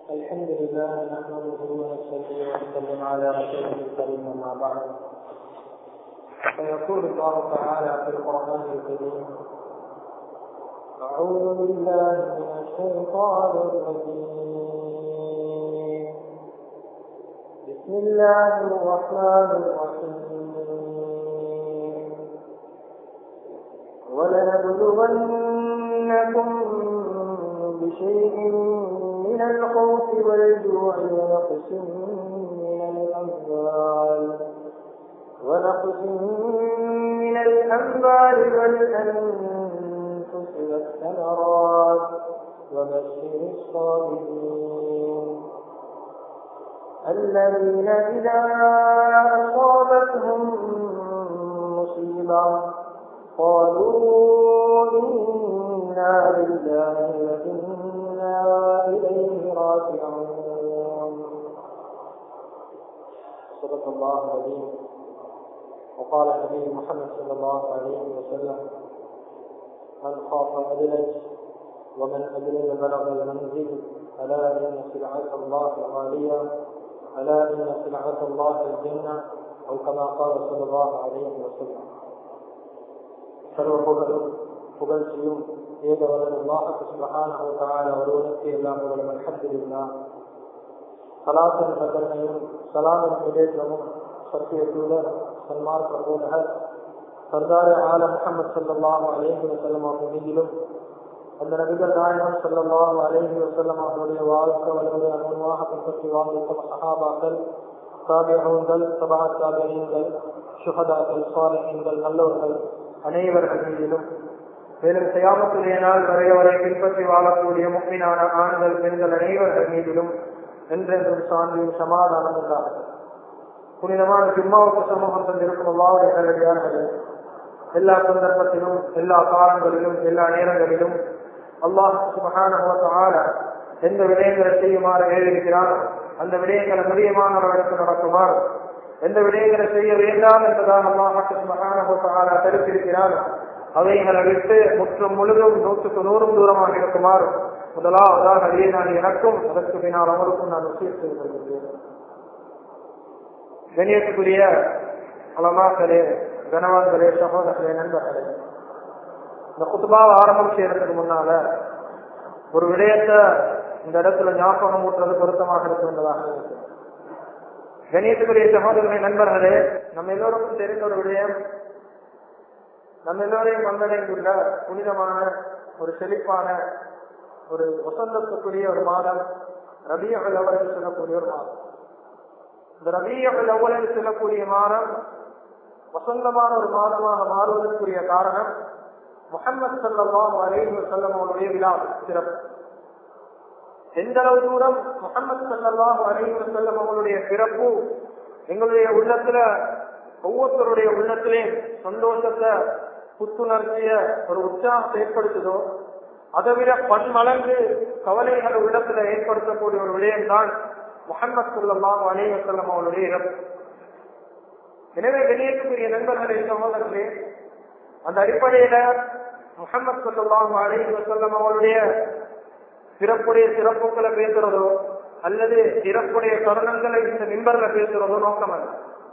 الحمد لله نحمده ونصلي ونسلم على رسوله الكريم اما بعد فيقول الله تعالى في القران الكريم اعوذ بالله من الشيطان الرجيم بسم الله الرحمن الرحيم ولنبلونكم بشيء من الخوف والجوع ونقص من الأموال ونقص من الأموال والأنفس والثمرات وبشر الصابرين الذين إذا أصابتهم مصيبة قالوا إنا لله وإنا إليه راجعون صدق الله العظيم وقال النبي محمد صلى الله عليه وسلم من خاف أدلج ومن أدلج بلغ المنزل ألا إن سلعة الله غالية ألا إن سلعة الله الجنة أو كما قال صلى الله عليه وسلم சர்வ புகழும் புகழ்ச்சியும் ஏகவரன் அல்லாஹுக்கு சுபஹானஹு தஆலா ஒருவனுக்கு எல்லா புகழும் அல்ஹம்துலில்லாஹ் சலாத் என்ற கருணையும் சலாம் என்ற விடேற்றமும் சத்திய தூதர் சன்மார்க்க போதகர் சர்தார் ஆல முகமது சல்லாஹு அலேஹி வசல்லம் அவர்கள் மீதிலும் அந்த நபிகள் நாயகம் சல்லாஹு அலேஹி வசல்லம் அவர்களுடைய வாழ்க்கை வலுடைய அனுபவமாக பின்பற்றி வாழ்ந்த சகாபாக்கள் தாபியங்கள் சபா தாபியங்கள் சுகதாக்கள் சுவாலிகள் நல்லவர்கள் அனைவர்கள் மீதிலும் மேலும் செய்யாமத்துடைய நாள் வரை வரை பின்பற்றி வாழக்கூடிய முக்மினான ஆண்கள் பெண்கள் அனைவர்கள் மீதிலும் என்றென்றும் சாந்தியும் சமாதானம் உண்டாகும் புனிதமான ஜிம்மாவுக்கு சமூகம் தந்திருக்கும் அல்லாவுடைய கல்வியானது எல்லா சந்தர்ப்பத்திலும் எல்லா காலங்களிலும் எல்லா நேரங்களிலும் அல்லாஹ் சுபகான எந்த விடயங்களை செய்யுமாறு எழுதியிருக்கிறார் அந்த விடயங்களை முடியமானவர்களுக்கு நடக்குமாறு எந்த விடயங்களை செய்ய வேண்டாம் என்பதாக அல்லாஹால தடுத்திருக்கிறார் அவைகளை விட்டு முற்றும் முழுதும் நூற்றுக்கு நூறும் தூரமாக இருக்குமாறு முதலாவதாக அதே நான் எனக்கும் அதற்கு பின்னால் அவருக்கும் நான் விஷயம் செய்து கொள்கிறேன் கணியத்துக்குரிய அலமாக்களே கனவான்களே சகோதரர்களே நண்பர்களே இந்த குத்துபாவை ஆரம்பம் செய்யறதுக்கு முன்னால ஒரு விடயத்தை இந்த இடத்துல ஞாபகம் ஊட்டுறது பொருத்தமாக இருக்கின்றதாக இருக்கு கணியத்துக்குரிய சகோதரர்களை நண்பர்களே நம்ம எல்லோருக்கும் தெரிந்த ஒரு விடயம் நம்ம எல்லோரையும் வந்தடைந்துள்ள புனிதமான ஒரு செழிப்பான ஒரு வசந்தத்துக்குரிய ஒரு மாதம் ரபியகள் அவர்கள் சொல்லக்கூடிய ஒரு மாதம் இந்த ரபியகள் அவ்வளவு சொல்லக்கூடிய மாதம் வசந்தமான ஒரு மாதமாக மாறுவதற்குரிய காரணம் முகமது சல்லாம் அலைஹி செல்லம் அவருடைய விழா சிறப்பு எந்த அளவு தூரம் முகமது சல்லாஹ் அலைவர் செல்லம் அவங்களுடைய பிறப்பு எங்களுடைய உள்ளத்துல ஒவ்வொருத்தருடைய உள்ளத்திலே சந்தோஷத்தை புத்துணர்ச்சிய ஒரு உற்சாகத்தை ஏற்படுத்துதோ அதை விட பன்மடங்கு கவலைகளை உள்ளத்துல ஏற்படுத்தக்கூடிய ஒரு விடயம்தான் முகமது சல்லாஹ் அலைவர் செல்லம் அவங்களுடைய இறப்பு எனவே வெளியேற்றக்கூடிய நண்பர்களே சகோதரர்களே அந்த அடிப்படையில முகமது சல்லாஹ் அலைவர் செல்லம் அவங்களுடைய சிறப்புடைய சிறப்புகளை பேசுறதோ அல்லது சிறப்புடைய தருணங்களை இந்த மிம்பர்ல பேசுறதோ நோக்கம் அல்ல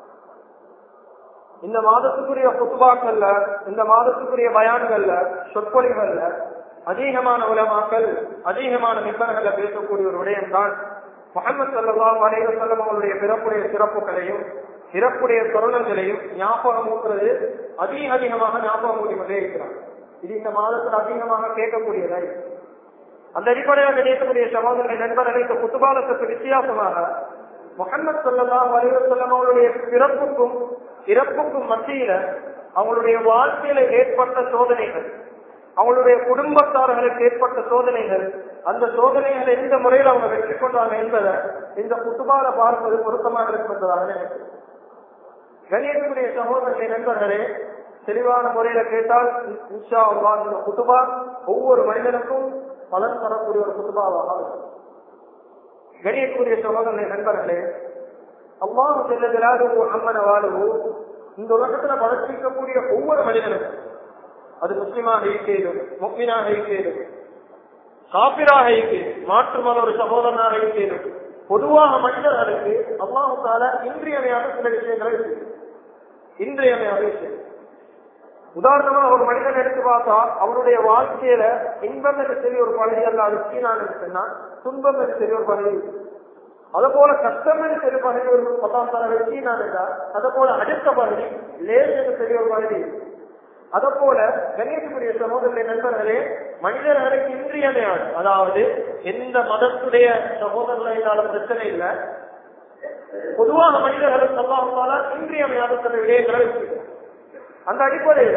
இந்த மாதத்துக்குரிய புத்துபாக்கள்ல இந்த மாதத்துக்குரிய பயான்கள்ல சொற்பொழிகள்ல அதிகமான உலமாக்கள் அதிகமான மிம்பர்களை பேசக்கூடிய ஒரு விடயம்தான் முகமது சல்லாம் அலைவசல்லம் அவங்களுடைய பிறப்புடைய சிறப்புகளையும் சிறப்புடைய தருணங்களையும் ஞாபகம் ஊட்டுறது அதிக அதிகமாக ஞாபகம் ஊட்டி கொண்டே இருக்கிறார் இது இந்த மாதத்தில் அதிகமாக கேட்கக்கூடியதாய் அந்த அடிப்படையில் நினைக்கக்கூடிய சகோதரனை நண்பர் அனைத்த குத்துபாலத்துக்கு வித்தியாசமாக முகமது சொல்லலாம் வலிவசல்லம் அவருடைய பிறப்புக்கும் இறப்புக்கும் மத்தியில அவங்களுடைய வாழ்க்கையில ஏற்பட்ட சோதனைகள் அவங்களுடைய குடும்பத்தார்களுக்கு ஏற்பட்ட சோதனைகள் அந்த சோதனைகளை எந்த முறையில் அவங்க வெற்றி கொண்டாங்க என்பதை இந்த குத்துபால பார்ப்பது பொருத்தமாக இருப்பதாக நினைக்கிறேன் கணியக்கூடிய சகோதரர்களை நண்பர்களே தெளிவான முறையில கேட்டால் இன்ஷா அல்லாஹ் இந்த குத்துபா ஒவ்வொரு மனிதனுக்கும் பலன் தரக்கூடிய ஒரு குத்துபாவாக இருக்கும் கணியக்கூடிய சகோதரனை நண்பர்களே அல்லாஹ் செல்லதிலாது அம்மன வாழுவோ இந்த உலகத்துல வளர்ச்சிக்கக்கூடிய ஒவ்வொரு மனிதனுக்கும் அது முஸ்லிமாக இருக்கிறது முக்மீனாக இருக்கிறது காப்பிராக இருக்கு மாற்று மத ஒரு சகோதரனாக இருக்கு பொதுவாக மனிதர்களுக்கு அல்லாஹால இன்றியமையாத சில விஷயங்களை இருக்கு இன்றியமையாத விஷயம் உதாரணமா ஒரு மனிதன் எடுத்து பார்த்தா அவருடைய வாழ்க்கையில இன்பம் என்று சரி ஒரு பகுதி அல்ல அது சீனான்னு சொன்னா துன்பம் என்று சரி ஒரு பகுதி அது போல கஷ்டம் என்று சரி பகுதி ஒரு பத்தாம் வெற்றி நான் அது போல அடுத்த பகுதி லேஸ் என்று சரி ஒரு பகுதி அத போல கணேசனுடைய சகோதரர்களை நண்பர்களே மனிதர்களுக்கு இன்றியமையான அதாவது எந்த மதத்துடைய சகோதரர்களால பிரச்சனை இல்லை பொதுவாக மனிதர்களுக்கு அல்லாஹால இன்றியமையாத சில விடயங்களை வச்சிருக்கிறார் அந்த அடிப்படையில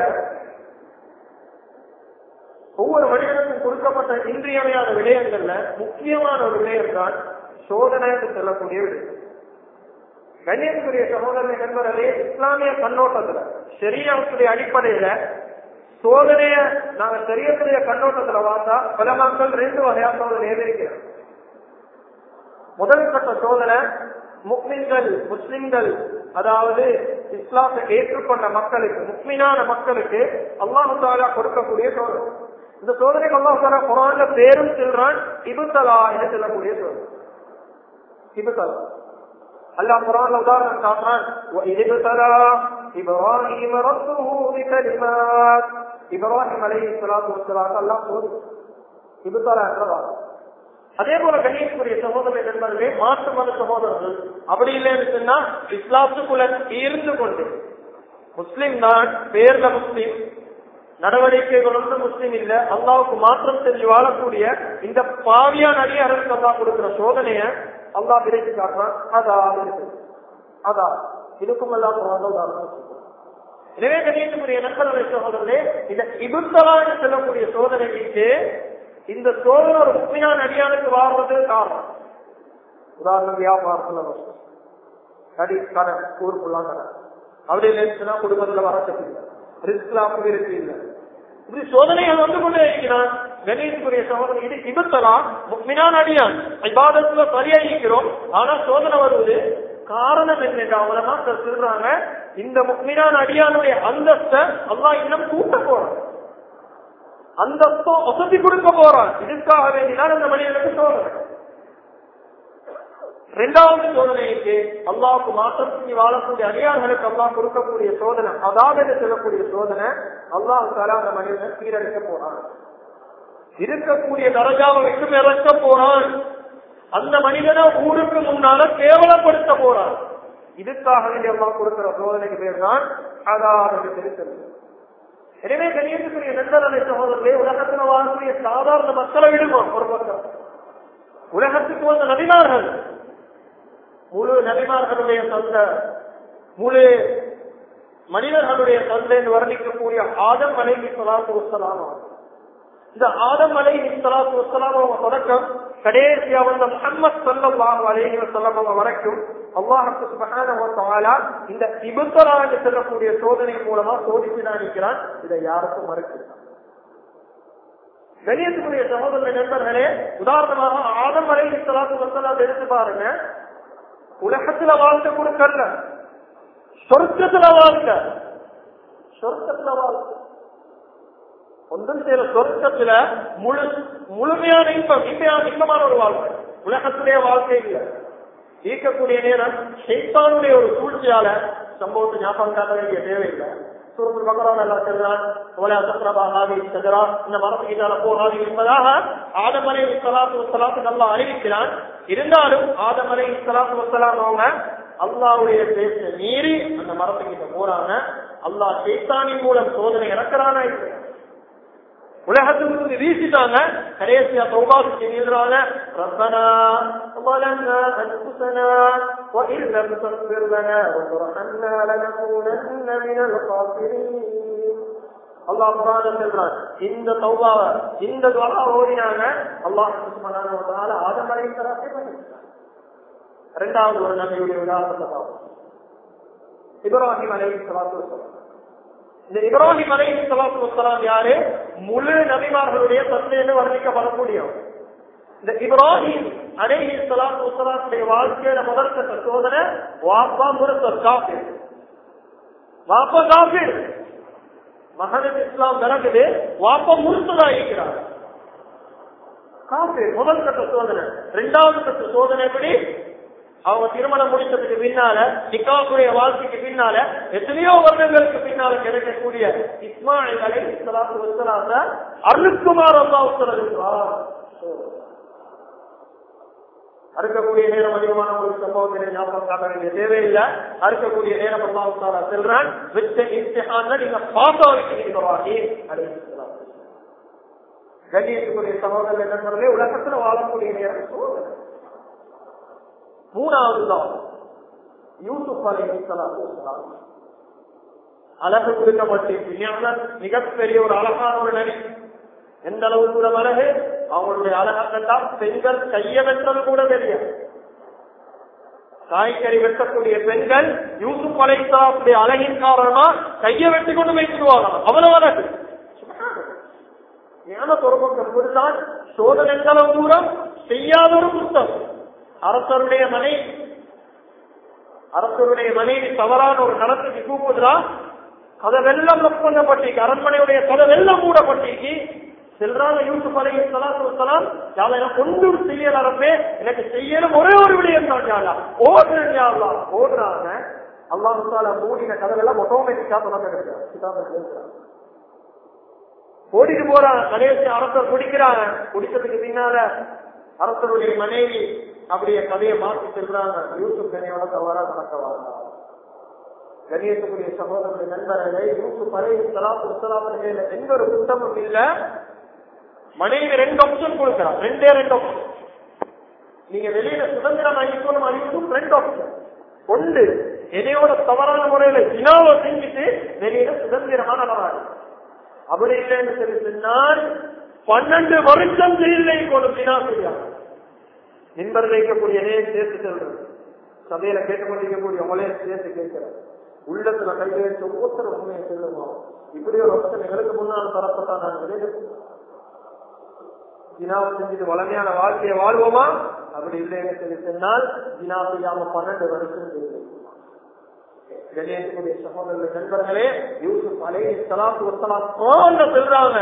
ஒவ்வொரு மனிதனுக்கும் கொடுக்கப்பட்ட இன்றியமையாத விடயங்கள்ல முக்கியமான ஒரு விடயம் தான் சோதனை என்று சொல்லக்கூடிய விடயம் கண்ணியத்துக்குரிய சகோதரனை நண்பர்களே இஸ்லாமிய கண்ணோட்டத்துல சரியாவுடைய அடிப்படையில சோதனைய நாங்க சரியத்துடைய கண்ணோட்டத்துல பார்த்தா பல மக்கள் ரெண்டு வகையா சோதனை எதிர்க்கிறோம் முதல் கட்ட சோதனை முஸ்லிம்கள் முஸ்லிம்கள் அதாவது இஸ்லாத்தை ஏற்றுக்கொண்ட மக்களுக்கு முஸ்லிமான மக்களுக்கு அல்லாஹு தாலா கொடுக்கக்கூடிய சோதனை இந்த சோதனைக்கு அல்லாஹு தாலா குரான்ல பேரும் சொல்றான் இபுத்தலா என்று சொல்லக்கூடிய சோதனை இபுத்தலா அல்லாஹ் குரான்ல உதாரணம் காட்டுறான் இப்ராஹிம் ரப்புஹு பிகலிமாத் இப்ராஹிம் அலைஹி ஸலாத்து வஸ்ஸலாம் அல்லாஹ் சோதி இபுத்தலா என்றவா அதே போல கண்ணியத்துக்குரிய சகோதர நண்பர்களே மாற்று மத சகோதரர்கள் அப்படி இல்லைன்னு சொன்னா இஸ்லாத்துக்குள்ள இருந்து கொண்டு முஸ்லிம் தான் பேர்ல முஸ்லிம் நடவடிக்கைகள் ஒன்று முஸ்லிம் இல்ல அல்லாவுக்கு மாற்றம் தெரிஞ்சு வாழக்கூடிய இந்த பாவியான அடியாருக்கு அல்லா கொடுக்கிற சோதனைய அல்லா பிரித்து காட்டுறான் அதா அதா இதுக்கும் எல்லாம் உதாரணம் எனவே கண்ணியத்துக்குரிய நண்பர்களை சகோதரர்களே இந்த இபுத்தலா என்று சொல்லக்கூடிய சோதனைக்கு இந்த சோதனை ஒரு முக்கியமான அடியானுக்கு வாழ்றது காரணம் உதாரணம் வியாபாரத்துல கடி கடன் ஊருக்குள்ளாம் கடன் அப்படி இல்லைன்னா குடும்பத்துல வரச்சது ரிஸ்க்ல அபிவிருத்தி இல்லை இப்படி சோதனைகள் வந்து கொண்டே இருக்கிறான் கணேசனுடைய சோதனை இது இபத்தலாம் முக்மினான் அடியான் விவாதத்துல சரியா இருக்கிறோம் ஆனா சோதனை வருவது காரணம் என்ன அவலமா சொல்றாங்க இந்த முக்மினான் அடியானுடைய அந்தஸ்த அல்லா இன்னும் கூட்ட போறான் அந்தஸ்தம் வசதி கொடுக்க போறான் இதுக்காக வேண்டிதான் அந்த மனிதனுக்கு சோதனை இரண்டாவது சோதனைக்கு அல்லாவுக்கு மாற்றம் செஞ்சு வாழக்கூடிய அடியார்களுக்கு அல்லாஹ் கொடுக்கக்கூடிய சோதனை அதாவது சொல்லக்கூடிய சோதனை அல்லாஹ் தாலா அந்த மனிதனை சீரழிக்க போறான் இருக்கக்கூடிய தரஜாவை விட்டு இறக்க போறான் அந்த மனிதனை ஊருக்கு முன்னால கேவலப்படுத்த போறான் இதுக்காக வேண்டி அல்லாஹ் கொடுக்கிற சோதனைக்கு பேர் தான் அதாவது திருத்தல் எனவே கணியத்துக்குரிய நண்பர்களை சகோதரர்களே உலகத்துல வாழக்கூடிய சாதாரண மக்களை விடுவோம் ஒரு பக்கம் உலகத்துக்கு வந்த நபிமார்கள் முழு நபிமார்களுடைய சொந்த முழு மனிதர்களுடைய தந்தைன்னு வர்ணிக்கக்கூடிய ஆதம் அலைஹி சலாத்து வசலாம் இந்த ஆதம் அலைஹி சலாத்து வசலாம் அவங்க தொடக்கம் கடைசியா வந்த முகமது சல்லாஹ் அலைஹி வசல்லம் அவங்க வரைக்கும் அல்லாஹுக்கு சுபஹானஹு வ தஆலா இந்த இபுத்தரா என்று சொல்லக்கூடிய சோதனை மூலமா சோதித்து தான் இருக்கிறான் இதை யாருக்கும் மறுக்கிறான் கணியத்துக்குரிய சகோதர நண்பர்களே உதாரணமாக ஆதம் அலைஹி சலாத்து வசலாம் எடுத்து பாருங்க உலகத்துல வாழ்க்கை கொடுக்கல சொர்க்கத்துல வாழ்க்கை சொர்க்கத்துல வாழ்க்கை ஒன்றும் செய்யற சொர்க்கத்துல முழு முழுமையான இன்பம் இன்பமான இன்பமான ஒரு வாழ்க்கை உலகத்துடைய வாழ்க்கை இல்லை ஈர்க்கக்கூடிய நேரம் ஷெய்தானுடைய ஒரு சூழ்ச்சியால சம்பவத்தை ஞாபகம் காட்ட வேண்டிய தேவையில்லை சூரத்தில் பகவான் அல்லா சொல்றான் ஓலா சத்ரபாகாவி சஜரா இந்த மரத்துக்கு போகாது என்பதாக ஆதமலை சலாத்து வசலாத்து நல்லா அறிவிக்கிறான் இருந்தாலும் ஆதமலை சலாத்து வசலாம் அவங்க அல்லாவுடைய பேச மீறி அந்த மரத்துக்கிட்ட போறாங்க அல்லாஹ் சேத்தானின் மூலம் சோதனை இறக்குறானா உலகத்திலிருந்து வீசிட்டாங்க கடைசியா தௌபாக்கு செஞ்சிருந்தாங்க ரப்பனா ظلمنا أنفسنا وإن لم تغفر لنا وترحمنا لنكونن من الخاسرين அல்லாஹ் குரான் சொல்றான் இந்த தௌபாவ இந்த துவா ஓடினாங்க அல்லாஹ் சுப்ஹானஹு வ தஆலா ஆதம் அலைஹிஸ்ஸலாத்தை பண்ணிட்டாங்க இரண்டாவது ஒரு நபியுடைய உதாரணத்தை பார்ப்போம் இப்ராஹிம் அலைஹிஸ்ஸலாத்து வஸலாம் இந்த இப்ராஹிம் அலை சலாத்து வசலாம் யாரு முழு நபிமார்களுடைய தந்தைன்னு வர்ணிக்கப்படக்கூடியவர் இந்த இப்ராஹிம் அலை சலாத்து வசலாத்துடைய வாழ்க்கையில முதற்கட்ட சோதனை வாப்பா முருத்தர் காஃபி வாப்பா காஃபி மகனுக்கு இஸ்லாம் நடக்குது வாப்பா முருத்ததா இருக்கிறார் காசு முதல் கட்ட சோதனை இரண்டாவது கட்ட சோதனை எப்படி அவங்க திருமணம் முடிச்சதுக்கு பின்னால நிக்காவுடைய வாழ்க்கைக்கு பின்னால எத்தனையோ வருடங்களுக்கு பின்னால கிடைக்கக்கூடிய இஸ்மாயில் அலை சலாத்து வசலாத அருள்குமார் அல்லா உத்தரவிட்டார் அறுக்கக்கூடிய நேரம் அதிகமான ஒரு சம்பவத்தினை ஞாபகம் காட்ட வேண்டிய தேவையில்லை அறுக்கக்கூடிய நேரம் அல்லாவுத்தாரா செல்றான் வித்த இம்திஹான்ல நீங்க பாஸ் ஆகிக்கிறீங்க கண்ணியத்துக்குரிய சகோதரர் என்ன சொல்றே உலகத்துல வாழக்கூடிய நேரம் சோதனை மூணாவது தான் யூசுப் அலை அழகு கொடுக்கப்பட்டிருக்கு மிகப்பெரிய ஒரு அழகான ஒரு நடி எந்த அளவு கூட அழகு அவங்களுடைய அழகா கண்டா பெண்கள் கைய வெட்டது கூட தெரியாது காய்கறி வெட்டக்கூடிய பெண்கள் யூசுப் அலைத்தாவுடைய அழகின் காரணமா கைய வெட்டி கொண்டு வைத்துருவாங்க அவ்வளவு அழகு ஞான தொடர்பு கொடுத்தான் சோதனை எந்த அளவு தூரம் செய்யாத ஒரு புத்தகம் அரசருடைய மனைவி அரசருடைய மனைவி தவறான ஒரு நடத்துக்கு கூப்பிடுறா கதவெல்லாம் லக் பண்ணப்பட்டிருக்கு அரண்மனையுடைய கதவெல்லாம் மூடப்பட்டிருக்கு செல்றாங்க யூசுப் அலை சலாத்து வலாம் யாழ் எனக்கு ஒன்றும் செய்யல அரப்பே எனக்கு செய்யணும் ஒரே ஒரு விடயம் தான் யாழா ஓடுறேன் யாழ்லா ஓடுறாங்க அல்லாஹு தாலா மூடின கதவெல்லாம் ஆட்டோமேட்டிக்கா தொடர்ந்து ஓடிட்டு போறாங்க கடைசி அரசர் குடிக்கிறாங்க குடிச்சதுக்கு பின்னால அரசருடைய மனைவி அப்படியே கதையை மாற்றி செல்றாங்க யூசுப் கனியோட தவறா நடக்கவா கணியத்துக்குரிய சகோதரனுடைய நண்பர்களே யூசுப் அலை சலாத்து வசலாமர்கள் எந்த ஒரு குற்றமும் இல்ல மனைவி ரெண்டு ஆப்ஷன் கொடுக்கிறான் ரெண்டே ரெண்டு ஆப்ஷன் நீங்க வெளியில சுதந்திரம் அளிக்கணும் அளிக்கும் ரெண்டு ஆப்ஷன் ஒன்று என்னையோட தவறான முறையில இனாவை செஞ்சுட்டு வெளியில சுதந்திரமான நடவாரு அப்படி இல்லைன்னு சொல்லி சொன்னால் பன்னெண்டு வருஷம் ஜெயிலை கொடுத்தினா செய்யாது நின்பர் வைக்கக்கூடிய நேரம் சேர்த்து செல்றது சபையில கேட்டுக்கொண்டிருக்கக்கூடிய உங்களையும் சேர்த்து கேட்கிறேன் உள்ளத்துல கையை வச்சு ஒவ்வொருத்தர் உண்மையை சொல்லுவோம் இப்படி ஒரு வருஷம் எங்களுக்கு முன்னால் தரப்பட்டா நாங்கள் ஜினாவை செஞ்சுட்டு வளமையான வாழ்க்கையை வாழ்வோமா அப்படி இல்லைன்னு சொல்லி சொன்னால் ஜினா செய்யாம பன்னெண்டு வருஷம் செய்யுது கணேசனுடைய சகோதரர்கள் நண்பர்களே யூசுப் அலை சலாத்து வசலாம் கோல்ல செல்றாங்க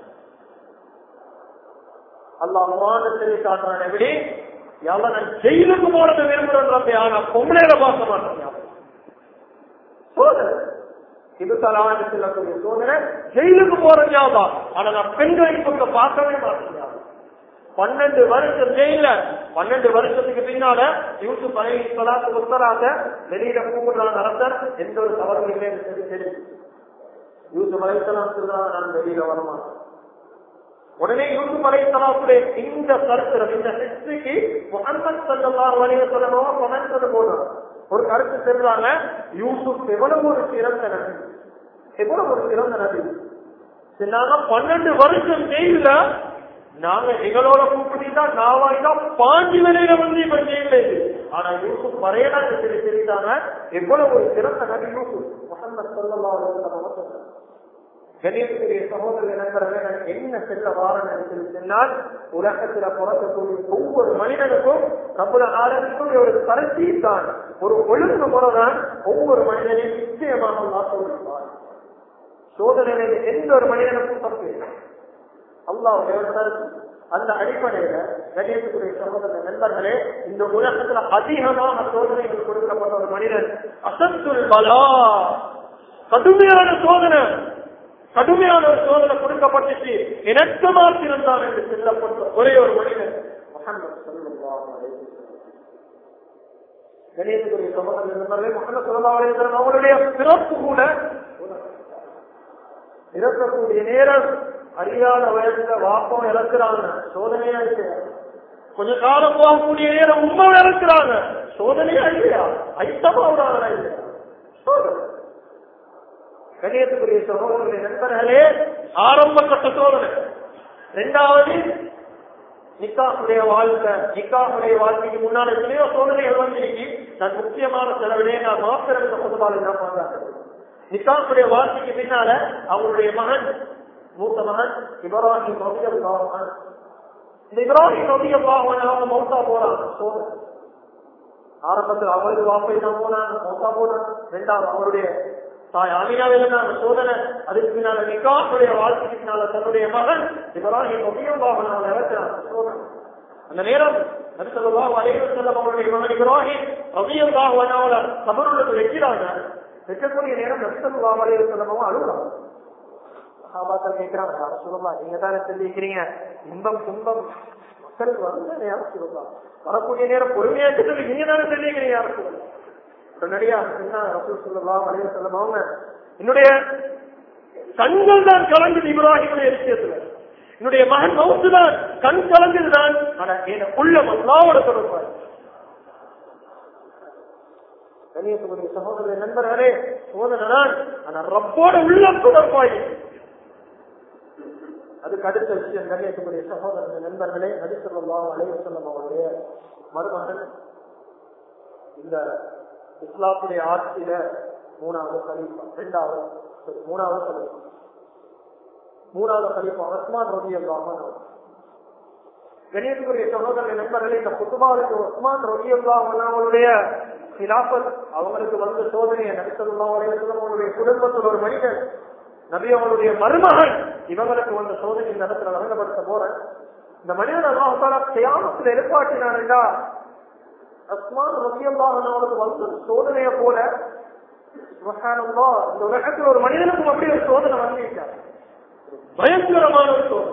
அல்லாஹ் சொல்லி காட்டுறான் எப்படி எவ்வளவு நான் ஜெயிலுக்கு போறது விரும்புறேன் ஆனா பொம்பளையில பார்க்க மாட்டேன் சோதனை இது தலான்னு சொல்லக்கூடிய சோதனை ஜெயிலுக்கு போற ஞாபகம் ஆனா நான் பெண்களை பக்கம் பார்க்கவே மாட்டேன் பன்னெண்டு வருஷம் ஜெயில பன்னெண்டு வருஷத்துக்கு பின்னால யூசுப் அலை சொல்லாத்து உத்தராக வெளியில கூப்பிடுறாங்க அரசர் எந்த ஒரு தவறும் இல்லைன்னு சொல்லி தெரியும் யூசுப் அலைசலாம் சொல்றாங்க நான் வெளியில வரமாட்டேன் உடனே யூசுப் அலைசலாத்துடைய இந்த கருத்து இந்த ஹிஸ்டரிக்கு முகமது சல்லா வலிய சொல்லணும் கொமெண்ட் போடுறாங்க ஒரு கருத்து சொல்றாங்க யூசுப் எவ்வளவு ஒரு சிறந்த நபி எவ்வளவு ஒரு சிறந்த நபி நாங்க பன்னெண்டு வருஷம் ஜெயில நாங்க எங்களோட கூப்பிட்டா நாவாய்தா பாஞ்சு நிலையில வந்து இப்ப ஜெயில ஆனா யூசுப் வரையலாம் சொல்லி தெரிவித்தாங்க எவ்வளவு ஒரு சிறந்த நபி யூசுப் முகமது சொல்லா கணேசனுடைய சகோதர நண்பர்கள் என்ன செல்ல வாரன் சொல்லி சொன்னால் உலகத்துல பிறக்கக்கூடிய ஒவ்வொரு மனிதனுக்கும் நம்மள ஆளுக்கும் ஒரு கருத்தி தான் ஒரு ஒழுங்கு முறைதான் ஒவ்வொரு மனிதனையும் நிச்சயமாக மாற்றிருப்பார் சோதனையில் எந்த ஒரு மனிதனுக்கும் தப்பு அல்லாவுடைய அந்த அடிப்படையில கணேசனுடைய சகோதர நண்பர்களே இந்த உலகத்துல அதிகமாக சோதனைகள் கொடுக்கப்பட்ட ஒரு மனிதன் அசத்துல் பலா கடுமையான சோதனை கடுமையான ஒரு சோதனை கொடுக்கப்பட்டுச்சு எனக்கு மாத்திருந்தான் என்று சொல்லப்பட்ட ஒரே ஒரு மனிதன் கணேசனுடைய சகோதரர்களே முகமது சொல்லலாம் அவருடைய பிறப்பு கூட இறக்கக்கூடிய நேரம் அறியாத வயசுல வாப்பம் இறக்குறாங்க சோதனையா இல்லையா கொஞ்ச காலம் போகக்கூடிய நேரம் உண்மை இறக்குறாங்க சோதனையா இல்லையா ஐட்டமா விடாதா இல்லையா சோதனை கணியத்துக்குரிய சகோதரர்களுடைய நண்பர்களே ஆரம்ப கட்ட சோதனை இரண்டாவது நிக்காவுடைய வாழ்க்கை நிக்காவுடைய வாழ்க்கைக்கு முன்னால் எத்தனையோ சோதனைகள் வந்திருக்கு நான் முக்கியமான செலவிலே நான் மாத்திரம் சம்பந்தமாக என்ன பண்றாங்க நிக்காவுடைய வாழ்க்கைக்கு பின்னால அவங்களுடைய மகன் மூத்த மகன் இப்ராஹிம் நபியல்லாஹ் இந்த இப்ராஹிம் நபியல்லாஹ் அவங்க மௌத்தா போறாங்க சோதனை ஆரம்பத்தில் அவருக்கு வாப்பை தான் போனாங்க மௌத்தா போனாங்க ரெண்டாவது அவருடைய தாய் ஆமினாவில அந்த சோதனை அதுக்கு பின்னால நிக்காவுடைய வாழ்க்கைக்கு பின்னால தன்னுடைய மகன் இவரால் முக்கியமாக நான் இறக்கிறான் சோதனை அந்த நேரம் நபிசல்லாஹு அலைஹி வஸல்லம் அவருடைய மகன் இப்ராஹிம் ரலியல்லாஹு அன்ஹு கபருள்ள வைக்கிறாங்க வைக்கக்கூடிய நேரம் நபிசல்லாஹு அலைஹி வஸல்லம் அவங்க அழுகுறாங்க சஹாபாக்கள் கேட்கிறாங்க யார சொல்லலாம் நீங்க தானே சொல்லிக்கிறீங்க இன்பம் துன்பம் மக்களுக்கு வந்து யார சொல்லலாம் வரக்கூடிய நேரம் பொறுமையா சொல்லி நீங்க தானே சொல்லிக்கிறீங்க யார சொல்லலாம் உடனடியாக சொன்னாங்க ரசூல் சொல்லலாம் அலைஹி வஸல்லம் அவங்க என்னுடைய கண்கள் தான் கலங்குது இப்ராஹிமுடைய விஷயத்துல என்னுடைய மகன் மவுத்து தான் கண் கலங்குதுதான் ஆனா என் உள்ளம் அல்லாவோட தொடர்பாய் கண்ணியத்துக்குரிய சகோதர நண்பர்களே சோதனான் ஆனா ரப்போட உள்ளம் தொடர்பாய் அதுக்கு அடுத்த விஷயம் கண்ணியத்துக்குரிய சகோதர நண்பர்களே நடிசல்லாம் அலைவசல்லம் அவருடைய மருமகன் இந்த இஸ்லாத்துடைய ஆட்சியில மூணாவது கலீஃபா இரண்டாவது sorry, மூணாவது கலீஃபா மூணாவது கலீஃபா உஸ்மான் ரவி அல்லாமன் கணேசனுடைய சகோதர நண்பர்களே இந்த புத்துபாவுக்கு உஸ்மான் ரவி அல்லாமன் அவங்களுடைய கிலாபத் அவங்களுக்கு வந்த சோதனையை நடத்தலாம் அவங்களுடைய குடும்பத்தில் ஒரு மனிதன் நபி அவங்களுடைய மருமகன் இவங்களுக்கு வந்த சோதனை இந்த இடத்துல வழங்கப்படுத்த போறேன் இந்த மனிதன் அல்லாஹால தியானத்தில் எழுப்பாட்டினான்டா அஸ்மான் ரத்தியல்லாஹன் அவனுக்கு வந்த சோதனையை போல சுப்ஹானல்லாஹ், இந்த உலகத்தில் ஒரு மனிதனுக்கும் அப்படி ஒரு சோதனை வந்துட்டார் பயங்கரமான ஒரு சோதனை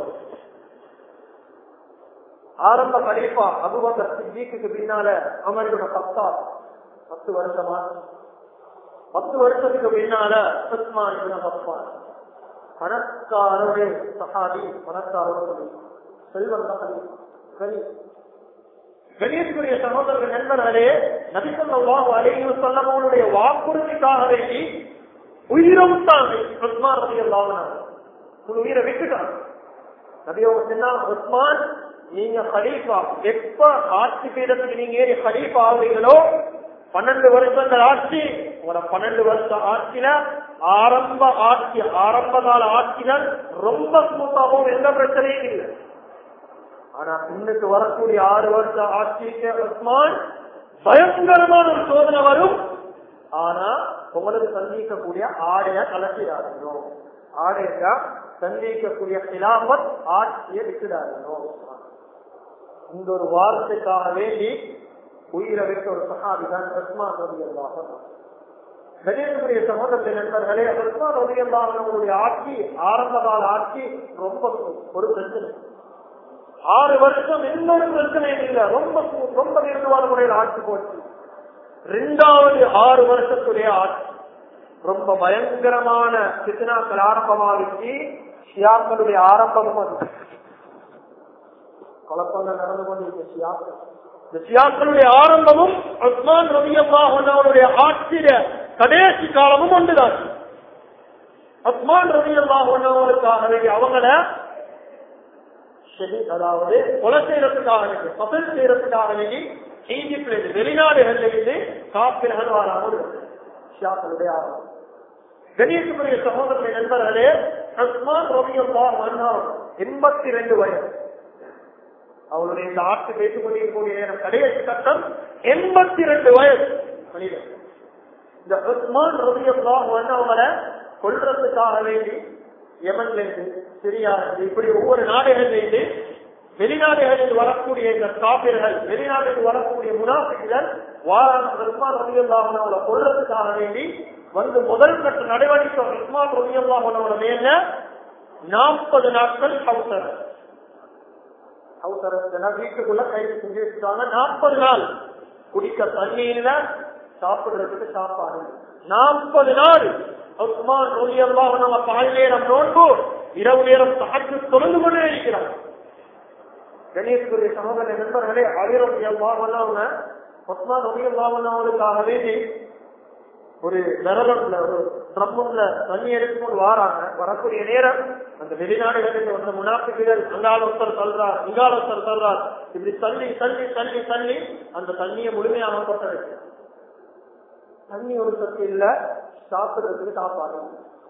ஆரம்ப கலீஃபா அபுபக்கர் சித்திக்கு பின்னால அமர்கிற பத்தா பத்து வருஷமா பத்து வருஷத்துக்கு பின்னால உஸ்மான் இப்னு அஃபான் பணக்காரருடைய சஹாபி பணக்காரர் செல்வம் தான் கலி கணேசுக்குரிய சகோதரர்கள் நண்பர்களே நபிசல்லாஹு அலைஹி வஸல்லம் அவருடைய வாக்குறுதிக்காக வேண்டி உயிரும் தான் உஸ்மான் ரலியல்லாஹு அன்ஹு உன் உயிரை விட்டுட்டான் நபி அவங்க சொன்னாங்க உஸ்மான் நீங்க ஹலீஃபா எப்ப ஆட்சி பீடத்துக்கு நீங்க ஏறி ஹலீஃபா ஆகுறீங்களோ பன்னெண்டு வருஷங்கள் ஆட்சி உங்களோட பன்னெண்டு வருஷம் ஆட்சியில ஆரம்ப ஆட்சி ஆரம்ப கால ஆட்சியில ரொம்ப ஸ்மூத்தாகவும் எந்த பிரச்சனையும் இல்லை ஆனா இன்னைக்கு வரக்கூடிய ஆறு வருஷம் ஆட்சிக்கு உஸ்மான் பயங்கரமான ஒரு சோதனை வரும் ஆனா உங்களுக்கு சந்திக்கக்கூடிய ஆடைய கலக்கிறார்களோ ஆடையா சந்திக்கக்கூடிய கிலாபத் ஆட்சியை விட்டுடார்களோ இந்த ஒரு வாரத்துக்காக வேண்டி உயிரை விட்ட ஒரு சகாபி தான் உஸ்மான் ரவி அல்லாஹ் கணேசனுடைய சகோதரத்தை நண்பர்களே உஸ்மான் ரவி அல்லாஹனுடைய ஆட்சி ஆரம்ப கால ஆட்சி ரொம்ப ஒரு பிரச்சனை ஆறு வருஷம் எந்த ஒரு பிரச்சனையும் இல்லை ரொம்ப ரொம்ப நிர்வாக முறையில் ஆட்சி போச்சு ரெண்டாவது ஆறு வருஷத்துடைய ஆட்சி ரொம்ப பயங்கரமான சித்தனாக்கள் ஆரம்பமாகிச்சு ஷியாக்களுடைய ஆரம்பமும் அது குழப்பங்கள் நடந்து கொண்டிருக்க ஷியாக்கள் இந்த ஷியாக்களுடைய ஆரம்பமும் உஸ்மான் ரவியல்லாஹனுடைய ஆட்சியில கடைசி காலமும் ஒன்றுதான் உஸ்மான் ரவியல்லாஹனுக்காக வேண்டிய அவங்கள ஷஹீத் அதாவது கொலை செய்யறதுக்காக வேண்டி பசல் செய்யறதுக்காக வேண்டி ஈஜிப்ட்ல இருந்து வெளிநாடுகள்ல இருந்து காப்பிர்கள் வராமல் ஷியாக்களுடைய ஆரம்பம் கணேசனுடைய சகோதரனை நண்பர்களே உஸ்மான் ரவியல்லாஹ் எண்பத்தி ரெண்டு வயது அவளுடைய இந்த ஆட்சி பேசிக் கொண்டிருக்கக்கூடிய நேரம் கடைசி கட்டம் எண்பத்தி ரெண்டு வயது மனிதன் இந்த உஸ்மான் ரபியல்லாஹ் வந்து அவங்களை கொல்றதுக்காக வேண்டி யமன்ல இருந்து சிரியா இருந்து இப்படி ஒவ்வொரு நாடுகள்ல இருந்து வெளிநாடுகளில் வரக்கூடிய இந்த காப்பீர்கள் வெளிநாட்டில் வரக்கூடிய முனாஃபிகள் வாரான உஸ்மான் ரபியல்லாஹ் அவங்களை கொல்றதுக்காக வேண்டி வந்து முதல் கட்ட நடவடிக்கை உஸ்மான் ரபியல்லாஹ் அவங்களோட மேல நாற்பது நாட்கள் ஹவுசர் அவசரத்துல வீட்டுக்குள்ள கைது செஞ்சு வச்சுட்டாங்க நாற்பது நாள் குடிக்க தண்ணி இல்ல சாப்பிடுறதுக்கு சாப்பாடு நாற்பது நாள் உஸ்மான் ரலியல்லாஹு நம்ம பால் நேரம் நோன்பு இரவு நேரம் சாற்று தொழுந்து கொண்டே இருக்கிறாங்க கணேஸ்வரிய சகோதர நண்பர்களே ஆயிரம் அவங்க உஸ்மான் ரலியல்லாஹு அவங்களுக்காக வேண்டி ஒரு நரகம்ல ஒரு ட்ரம்ல தண்ணி எடுத்துக்கொண்டு வாராங்க வரக்கூடிய நேரம் அந்த வெளிநாடுகளில் வந்த முனாஃபிகள் அங்கால ஒருத்தர் சொல்றார் இங்கால ஒருத்தர் சொல்றார் இப்படி தள்ளி தள்ளி தள்ளி தள்ளி அந்த தண்ணியை முழுமையாக கொட்டது தண்ணி ஒரு சத்து இல்ல சாப்பிடுறதுக்கு சாப்பாடு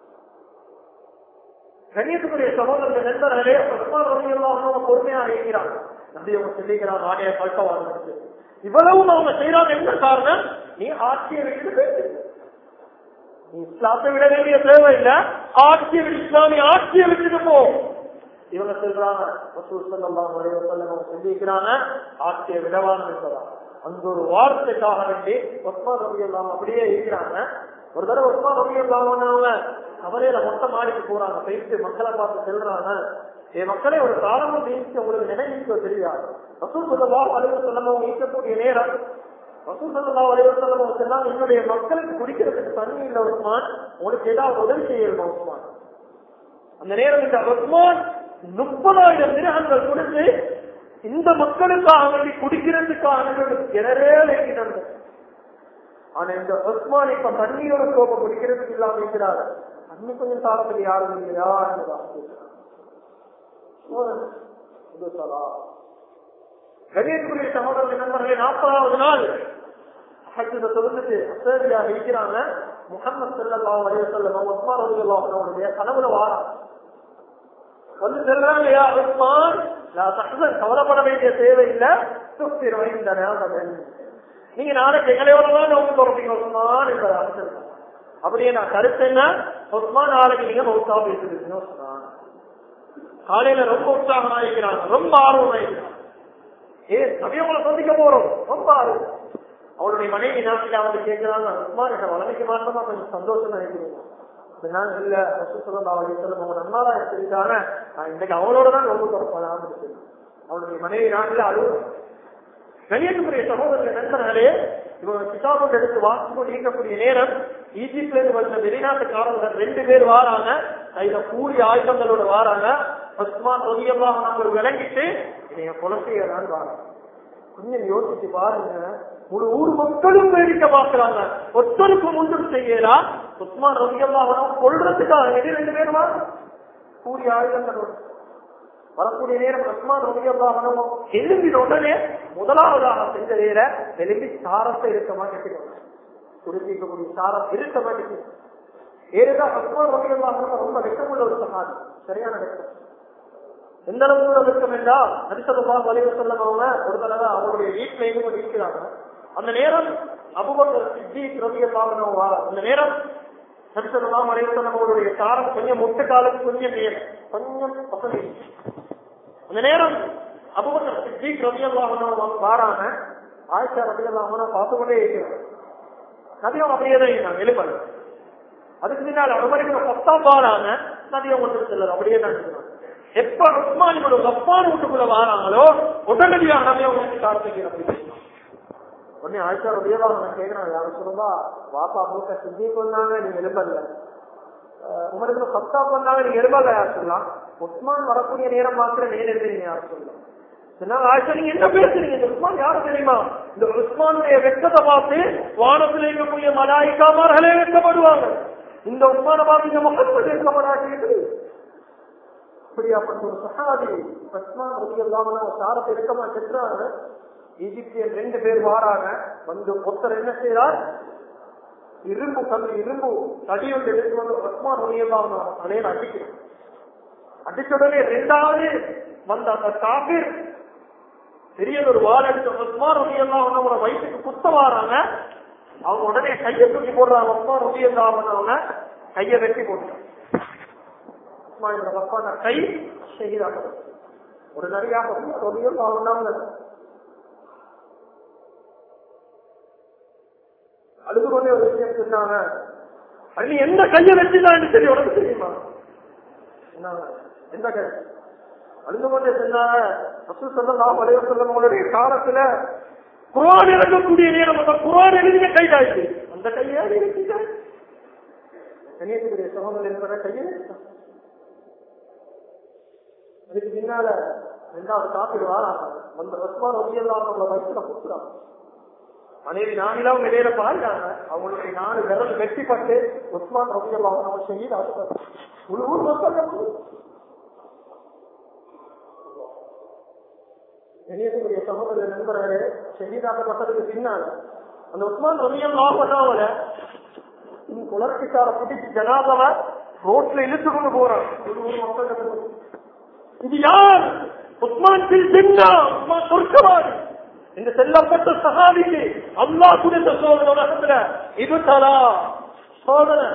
கண்ணியத்துக்குரிய சகோதரர்கள் நண்பர்களே எல்லாம் பொறுமையாக இருக்கிறாங்க நம்பி அவங்க சொல்லிக்கிறாங்க ஆடைய பழக்கவாங்க இவ்வளவும் அவங்க செய்யறாங்க என்ன காரணம் நீ ஆட்சியை விட்டு பேசு நீ இஸ்லாத்தை விட வேண்டிய தேவை இல்ல ஆட்சியை விட இஸ்லாமிய ஆட்சியை விட்டுட்டு போ இவங்க சொல்றாங்க ரசூல் ஸல்லல்லாஹு அலைஹி வஸல்லம் அவங்க சொல்லியிருக்கிறாங்க ஆட்சியை விடவான்னு என்பதா அந்த ஒரு வார்த்தைக்காக வேண்டி ஒஸ்மான் ரவி எல்லாம் அப்படியே இருக்கிறாங்க ஒரு தடவை ஒஸ்மான் ரவி அவங்க கவலையில மொட்டை மாடிக்கு போறாங்க போயிட்டு மக்களை பார்த்து செல்றாங்க என் மக்களே ஒரு காலமும் நீச்சு உங்களுக்கு நினைவு தெரியாது ரசூல் ஸல்லல்லாஹு அலைஹி வஸல்லம் அவங்க ஈர்க்கக்கூடிய நேரம் ரசூல் ஸல்லல்லாஹு அலைஹி வஸல்லம் அவங்க சொன்னாங்க என்னுடைய மக்களுக்கு குடிக்கிறதுக்கு தண்ணி இல்ல உஸ்மான் உங்களுக்கு ஏதாவது உதவி செய்யணும் உஸ்மான் அந்த நேரம் இந்த உஸ்மான் முப்பதாயிரம் திரகங்கள் கொடுத்து இந்த மக்களுக்காக வேண்டி குடிக்கிறதுக்காக கிணறே வைக்கிறாங்க ஆனா இந்த உஸ்மான் இப்ப தண்ணியோட கோப்பை குடிக்கிறதுக்கு இல்லாம இருக்கிறாரு தண்ணி கொஞ்சம் தாரத்துக்கு யாரும் இல்லையா கணேஷ்குரிய சகோதரர்கள் நண்பர்களே நாற்பதாவது நாள் ஹஜ்ஜில தொடர்ந்துட்டு அசேரியா இருக்கிறாங்க முகமது ஸல்லல்லாஹு அலைஹி வஸல்லம் உஸ்மான் ரலியல்லாஹு அன்ஹு அவருடைய கனவுல வாரா வந்து சொல்றாங்க யா உஸ்மான் லா தஹ்சன் கவலைப்பட வேண்டிய தேவை இல்ல துஃபிர் வைந்த நேரம் நீங்க நாளைக்கு எங்களையோட தான் நோக்கி போறீங்க உஸ்மான் என்பதாக சொல்றாங்க அப்படியே நான் கருத்து என்ன உஸ்மான் நாளைக்கு நீங்க மௌத்தா பேசுறீங்க உஸ்மான் காலையில ரொம்ப உற்சாகமா இருக்கிறாங்க ரொம்ப ஆர்வமா இருக்கிறாங்க ஏ நபியவங்களை சந்திக்க போறோம் ரொம்ப ஆர்வம் அவருடைய மனைவி நாட்டில் வந்து கேட்கிறாங்க உஸ்மான் என்ன வளமைக்க மாட்டோமா கொஞ்சம் சந்தோஷம் நினைக்கிறீங்க அதனால இல்ல ரசூசலம் அவளை சொல்லும் அவங்க நன்னாரா எடுத்துக்கிட்டாங்க நான் இன்னைக்கு அவளோட தான் ரொம்ப தொடர்பு அவளுடைய மனைவி நாட்டில் அழுவு கணியத்துக்குரிய சகோதரர்கள் நண்பர்களே இவங்க கிதாபம் எடுத்து வாசித்து கொண்டு இருக்கக்கூடிய நேரம் ஈஜிப்ட்ல இருந்து வந்த வெளிநாட்டுக்காரர்கள் ரெண்டு பேர் வாராங்க கையில கூலி ஆயுதங்களோட வாராங்க உஸ்மான் தொதியெல்லாம் நம்ம விளங்கிட்டு இதைய கொலை செய்யறான்னு வாராங்க கொஞ்சம் யோசிச்சு பாருங்க முழு ஊர் மக்களும் வேடிக்க பாக்குறாங்க ஒருத்தருக்கும் ஒன்றும் செய்யலாம் உஸ்மான் ரவியல்லாவனம் கொள்றதுக்காக வேண்டி ரெண்டு பேரும் வாராங்க. கூலி ஆயுதங்களோட வரக்கூடிய நேரம் உஸ்மான் ரவியல்லாவனம் எலும்பின உடனே முதலாவதாக செஞ்ச வேற எலும்பி சாரத்தை இருக்க மாட்டேங்கிறோம் குடிச்சிக்கக்கூடிய சாரம் இருக்க மாட்டேங்குது ஏனென்றால் உஸ்மான் ரவியல்லாவனம் ரொம்ப வெட்டமுள்ள ஒரு சகாதி சரியான வெட்டம் எந்த அளவுக்கு வெட்கம் என்றால் நரிசல்லா வலிவு சொல்லம் அவங்க ஒரு தடவை அவருடைய வீட்டில் இருந்து கொண்டு இருக்கிறாங்க அந்த நேரம் அபுபக்கர் சித்தி ரவியல்லாவனம் வார அந்த நேரம் நரிசல்லா வலிவு சொல்லம் அவருடைய சாரம் கொஞ்சம் முட்டு காலுக்கு கொஞ்சம் நேரம் கொஞ்சம் வசதி அந்த நேரம் அபுபக்கர் சித்தி ரவியல்லாவனம் வாராங்க ஆயிஷா ரவியல்லாவனம் பார்த்து கொண்டே இருக்கிறாங்க நதியம் அப்படியே தான் இருந்தாங்க எழுப்பல் அதுக்கு முன்னால் அனுமதிக்கிற பத்தாம் வாராங்க நதியம் ஒன்று செல்லது அப்படியே தான் இருக்கிறாங்க எப்ப உஸ்மானியோட உப்பான் வீட்டுக்குள்ள வாராங்களோ உடனடியாக நபியை உங்களுக்கு கார்த்திகை அப்படி உடனே ஆயிஷா ரவியல்லாவனம் கேட்கிறாங்க யாரும் சொல்லுவா வாப்பா மூக்க சித்தி கொண்டாங்க நீங்க எழுப்பல்ல உமருக்கு சத்தா பண்ணாங்க நீங்க எருபாக யார் சொல்லலாம் உஸ்மான் வரக்கூடிய நேரம் மாத்திரம் நேரம் எழுதுறீங்க யார் சொல்லலாம் சொன்னாங்க ஆயிஷா நீங்க என்ன பேசுறீங்க இந்த உஸ்மான் யாரு தெரியுமா இந்த உஸ்மானுடைய வெட்டத்தை பார்த்து வானத்தில் இருக்கக்கூடிய மலாய்க்காமார்களே வெட்டப்படுவாங்க இந்த உஸ்மான பார்த்து இந்த முகத்தில் இருக்கப்படாது அப்படியாப்பட்ட ஒரு சஹாபி உஸ்மான் ரவி இல்லாம சாரத்தை இருக்கமா சென்றாங்க ஈஜிப்தியன் ரெண்டு பேர் வாராங்க வந்து ஒருத்தர் என்ன செய்யறார் இரும்பு கல் இரும்பு தடி ஒன்று எடுத்து வந்து உஸ்மான் ரலியல்லாஹு அன்ஹு அலையில அடிக்கிறார் அடிச்ச உடனே ரெண்டாவது வந்த அந்த காபிர் பெரிய ஒரு வால் எடுத்து உஸ்மான் ரலியல்லாஹு அன்ஹு அவங்கள வயிற்றுக்கு குத்த வாராங்க அவங்க உடனே கையை தூக்கி போடுறாங்க உஸ்மான் ரலியல்லாஹு அன்ஹு அவங்க கையை வெட்டி போட்டுறாங்க உஸ்மான் இப்னு அஃபான் கை ஷஹீதாக உடனடியாக உஸ்மான் ரலியல்லாஹு அன்ஹு அவங்க அழுது கொண்டே ஒரு விஷயம் சொன்னாங்க அது நீ எந்த கையை வச்சுதான் சரி உனக்கு தெரியுமா சொன்னாங்க எந்த கை அழுது கொண்டே சொன்னாங்க ரசூல் ஸல்லல்லாஹு அலைஹி வஸல்லம் உங்களுடைய காலத்துல குர்ஆன் இறங்கக்கூடிய நேரம் அந்த குர்ஆன் எழுதிய கை தாய்க்கு அந்த கையை எழுதிட்டாங்க கன்னியாகுமரி சகோதரர் என்பதை கையை அதுக்கு பின்னால ரெண்டாவது காப்பீடு வாராங்க அந்த ரஸ்மான் ஒரியெல்லாம் அவங்கள வயிற்றுல கொடுக்குறாங்க மனைவி நானில அவங்க இடையில பாருங்க அவங்களுடைய நாலு விரல் வெட்டிப்பட்டு உஸ்மான் ரபியல்லாம் அவங்க ஷஹீத் ஆகுறாங்க முழு ஊர் மக்கள் கண்ணியத்துக்குரிய சகோதர நண்பர்களே ஷஹீதாக்கப்பட்டதுக்கு பின்னால் அந்த உஸ்மான் ரபியல்லாம் பண்ணாவல குளர்ச்சிக்கார பிடிச்சி ஜனாதவ ரோட்ல இழுத்து கொண்டு போறான் முழு ஊர் மக்கள் இது யார் உஸ்மான் பில் ஜின்னா உஸ்மான் சொர்க்கவாதி இந்த செல்லப்பட்ட சகாபிக்கு அல்லா கொடுத்த சோதனை உலகத்துல இது தலா சோதனை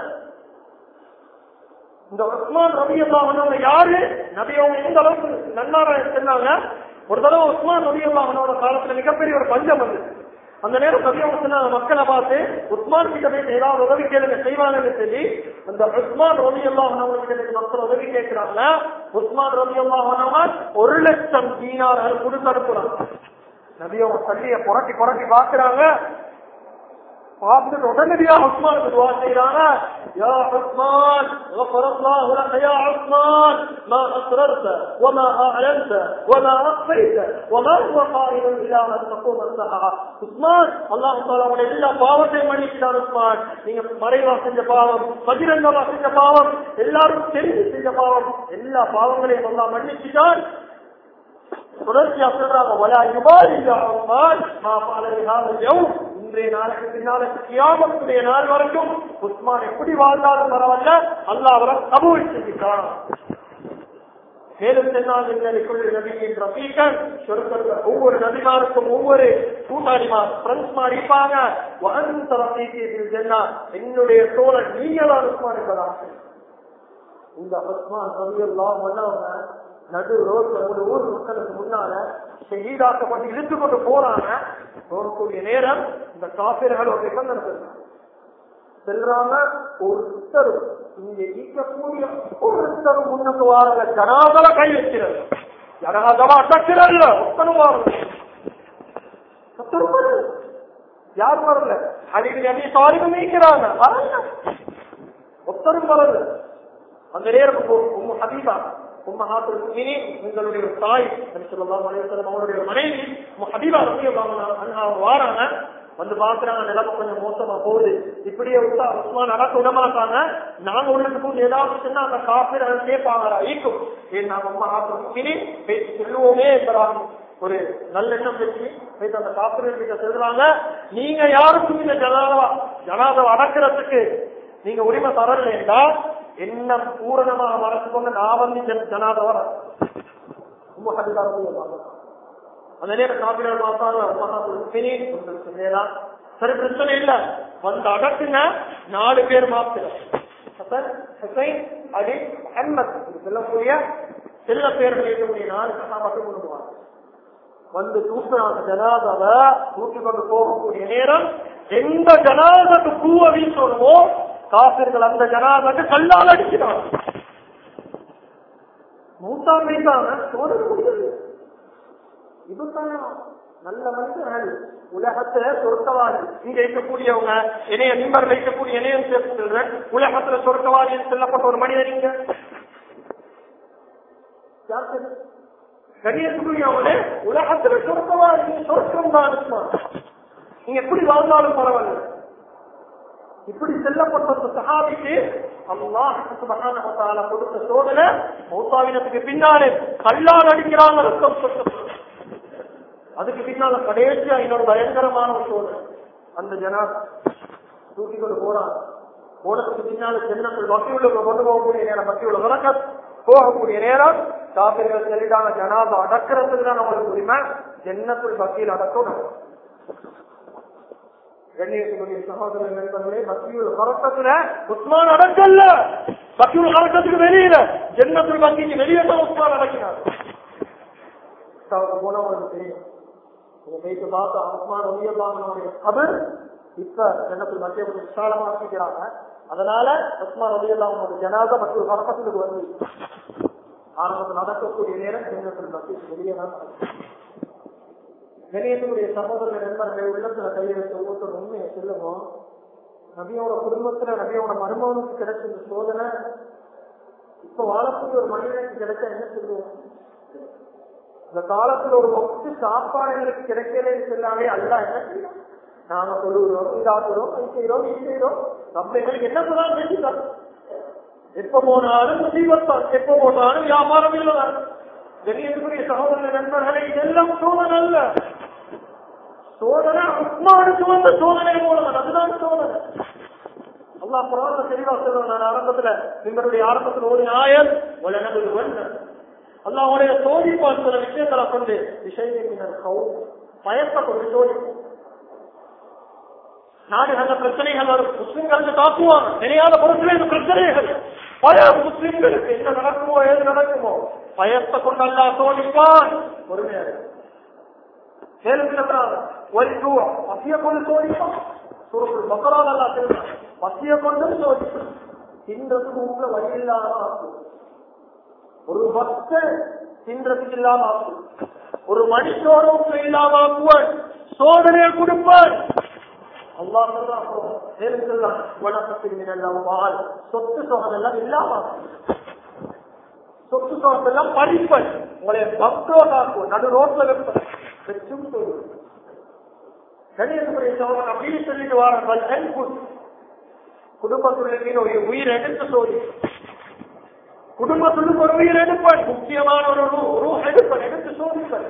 இந்த உஸ்மான் ரவி அல்லாஹனோட யாரு நபி அவங்க எந்த அளவுக்கு நன்னாரா சொன்னாங்க ஒரு தடவை உஸ்மான் ரவி அல்லாஹனோட காலத்துல மிகப்பெரிய ஒரு பஞ்சம் வந்து அந்த நேரம் நபி அவங்க சொன்னாங்க மக்களை பார்த்து உஸ்மான் கிட்ட போய் ஏதாவது உதவி கேளுங்க செய்வாங்கன்னு சொல்லி அந்த உஸ்மான் ரவி அல்லாஹனவங்களுக்கு மக்கள் உதவி கேட்கிறாங்க உஸ்மான் ரவி அல்லாஹனவன் ஒரு லட்சம் தீனார்கள் கொடுத்து அனுப்புறாங்க நபி அவங்க தள்ளிய புரட்டி புரட்டி பாக்குறாங்க பார்த்துட்டு உடனடியாக உஸ்மானுக்கு துவா செய்யறாங்க يا عثمان غفر الله لك يا عثمان ما أسررت وما أعلنت وما أخفيت وما هو قائل إلى أن تقوم الساعة عثمان الله تعالى உடைய எல்லா பாவத்தையும் மன்னிக்கிறார் உஸ்மான் நீங்க மறைவா செஞ்ச பாவம் பகிரங்கமா செஞ்ச பாவம் எல்லாரும் தெரிந்து செஞ்ச பாவம் எல்லா பாவங்களையும் அல்லா மன்னிச்சுட்டான் தொடர்ச்சியா சொல்றாங்க வலா யுபாரி மா பாலரிகாவும் இன்றைய நாளைக்கு பின்னாலுக்கு கியாமத்துடைய நாள் வரைக்கும் உஸ்மான் எப்படி வாழ்ந்தாலும் பரவாயில்ல அல்லாஹ் அவரை கபூல் செஞ்சுட்டான் மேலும் ஒவ்வொரு நபிமாருக்கும் ஒவ்வொரு கூட்டாளிமார் ஃப்ரெண்ட்ஸ் மாதிரி இருப்பாங்க என்னுடைய தோழன் நீங்களாம் உஸ்மான் என்பதாக இந்த உஸ்மான் ரவியெல்லாம் வந்தவங்க நடு ரோட்ல ஒரு ஊர் மக்களுக்கு முன்னால ஷஹீதாக்கப்பட்டு இழுத்து கொண்டு போறாங்க போகக்கூடிய நேரம் இந்த காபிர்கள் ஒரு நிபந்தனை சொல்றாங்க செல்றாங்க ஒருத்தரும் இங்க ஈக்கக்கூடிய ஒருத்தரும் முன்னுக்கு வாரங்க ஜனாதல கை வைக்கிறது ஜனாதல அடக்கிறல்ல ஒத்தனும் வாரங்க யாரும் வரல அடிக்கடி அடி சாரிக்கும் நீக்கிறாங்க வரல ஒத்தரும் வரல அந்த நேரம் உம்மு ஹபீபா உம்மஹாத்துல் முஃமினீன் உங்களுடைய தாய் நபி ஸல்லல்லாஹு அலைஹி வஸல்லம் அவருடைய மனைவி உம்மு ஹபீபா ரலியல்லாஹு அன்ஹா வாராங்க வந்து பாக்குறாங்க நிலைமை கொஞ்சம் மோசமா போகுது இப்படியே விட்டா உஸ்மான் நடக்க விட மாட்டாங்க நாங்க உள்ளது போது ஏதாவது சொன்னா அந்த காப்பீர் அதை கேட்பாங்க ஈக்கும் ஏன் நாங்க உம்மஹாத்துல் முஃமினீன் பேசி சொல்லுவோமே என்பதாக ஒரு நல்லெண்ணம் வச்சு போயிட்டு அந்த காப்பீர் கிட்ட சொல்றாங்க நீங்க யாருக்கும் இந்த ஜனாதவா ஜனாதவா அடக்கிறதுக்கு நீங்க உரிமை தரலைண்டா என்ன பூரணமாக மறைச்சு கொண்டு நான் வந்து ஜனாத வர அந்த நேரம் காப்பீடு பார்த்தாங்க சரி பிரச்சனை இல்ல வந்து அடக்குங்க நாலு பேர் மாத்திரம் அடி அஹமத் சொல்லக்கூடிய செல்ல பேர்கள் இருக்கக்கூடிய நாலு மட்டும் கொண்டுவாங்க வந்து தூக்குறாங்க ஜனாதாவை தூக்கி கொண்டு போகக்கூடிய நேரம் எந்த ஜனாதக்கு பூவை வீசணுமோ காசிர்கள் அந்த ஜனாதாக்கு கல்லால் அடிக்கிறாங்க மூத்தா வைத்தாங்க சோதனை முடியாது இதுதான் நல்ல மனிதர்கள் உலகத்துல சொர்க்கவாதி இங்க இருக்கக்கூடியவங்க இணைய நிம்மர் வைக்கக்கூடிய இணையம் சேர்த்து சொல்றேன் உலகத்துல சொர்க்கவாதி சொல்லப்பட்ட ஒரு மனிதர் இங்க கண்ணியத்துக்குரியவங்களே உலகத்துல சொர்க்கவாதி சொர்க்கம் தான் நீங்க எப்படி வாழ்ந்தாலும் பரவாயில்ல இப்படி செல்லப்பட்ட சஹாபிக்கு அல்லாஹ் சுபஹானஹு வ தஆலா கொடுத்த சோதனை மௌத்தாவினத்துக்கு பின்னாலே கல்லால் அடிக்கிறாங்க ரத்தம் சொட்டு அதுக்கு பின்னால கடைசியா இன்னொரு பயங்கரமான ஒரு சோதனை அந்த ஜனா தூக்கி கொண்டு போறாங்க போனதுக்கு பின்னால சென்னத்தில் பக்தி உள்ள கொண்டு போகக்கூடிய நேரம் பக்தி உள்ள வரக்க போகக்கூடிய நேரம் காப்பிர்கள் சொல்லிட்டாங்க ஜனாதா அடக்கிறதுக்கு தான் நம்மளுக்கு உரிமை ஜென்னத்துள் பக்தியில் அடக்கணும் கண்ணியத்துக்குரிய சகோதரர் நண்பர்களே பக்தியுள் கரக்கத்துல உஸ்மான் அடக்கல்ல பக்தியுள் கரக்கத்துக்கு வெளியில ஜென்னத்துள் பக்திக்கு வெளியே தான் உஸ்மான் அடக்கினார் போனவங்களுக்கு தெரியும் இதை வைத்து பார்த்தா உஸ்மான் ஒளியல்லாமனுடைய அவர் இப்ப ஜன்னத்துள் மத்திய கொஞ்சம் விசாலமா ஆக்கிக்கிறாங்க அதனால உஸ்மான் ஒளியல்லாமனுடைய ஜனாத மற்றும் கரக்கத்துக்கு வந்து ஆரம்பத்தில் நடக்கக்கூடிய நேரம் ஜென்னத்துள் மத்திய வெளியே தான் கணியத்துடைய சகோதர நண்பர்களை உள்ளத்துல கையை வச்சு ஒவ்வொருத்தர் உண்மையை சொல்லுவோம் நபியோட குடும்பத்துல நபியோட மருமகனுக்கு கிடைச்ச இந்த சோதனை இப்ப வாழக்கூடிய ஒரு மனிதனுக்கு கிடைச்சா என்ன சொல்லுவோம் இந்த காலத்துல ஒரு ஒத்து சாப்பாடு எங்களுக்கு கிடைக்கலன்னு சொல்லாமே அல்ல என்ன செய்யும் நாங்க சொல்லுகிறோம் இதாக்குறோம் இது செய்யறோம் இது செய்யறோம் நம்ம எங்களுக்கு என்ன சொன்னாலும் செஞ்சுதான் எப்ப போனாலும் முசீபத்தான் எப்ப போனாலும் வியாபாரம் இல்லதான் கணியத்துக்குரிய சகோதர நண்பர்களை இதெல்லாம் சோதனை அல்ல சோதனை உஸ்மானுக்கு வந்த சோதனை மூலம் அதுதான் சோதனை அல்லாஹ் குரான் தெளிவா சொல்றோம் நான் ஆரம்பத்துல உங்களுடைய ஆரம்பத்தில் ஒரு ஆயர் உலகது வந்த அல்லாவுடைய சோதிப்பான் சில விஷயங்களை கொண்டு விஷயம் பயத்தை கொண்டு சோதிப்போம் நாடுகள பிரச்சனைகள் வரும் முஸ்லிம்களுக்கு தாக்குவாங்க தெரியாத பொருட்கள் இந்த பிரச்சனைகள் பல முஸ்லிம்களுக்கு என்ன நடக்குமோ ஏது நடக்குமோ பயத்தை கொண்டு அல்லா சோதிப்பான் பொறுமையாக கேள்விக்கிறாங்க ஒரு ரூபா பசிய கொண்டு சோதிப்பான் சுருக்குள் மக்களால் அல்லா தெரியும் பசிய கொண்டு சோதிப்பான் தின்றதுக்கு உள்ள வழி இல்லாம ஆக்கும். ஒரு பக்தன் தின்றதுக்கு இல்லாம ஆக்கும் ஒரு மணிக்கோரும் இல்லாம ஆக்குவான் சோதனையை கொடுப்பான் அல்லாஹ் சொல்றான் மேலும் சொல்றான் வணக்கத்தில் மினல்லாம் வாழ் சொத்து சோகம் எல்லாம் இல்லாம ஆக்கும். சொத்து சோகம் எல்லாம் படிப்பன் உங்களை பக்தோடாக்கும் நடு ரோட்ல வைப்பன் வெச்சும் சொல்லுவேன் கணியத்துக்குரிய சோதனை அப்படின்னு சொல்லிட்டு வாரங்கள் ஹெல்ப்ஃபுல் குடும்பத்துடைய ஒரு உயிர் எடுத்து சோதி குடும்பத்துக்கு ஒரு உயிர் எடுப்பான் முக்கியமான ஒரு ரூ- ரூ எடுப்பன் எடுத்து சோதிப்பன்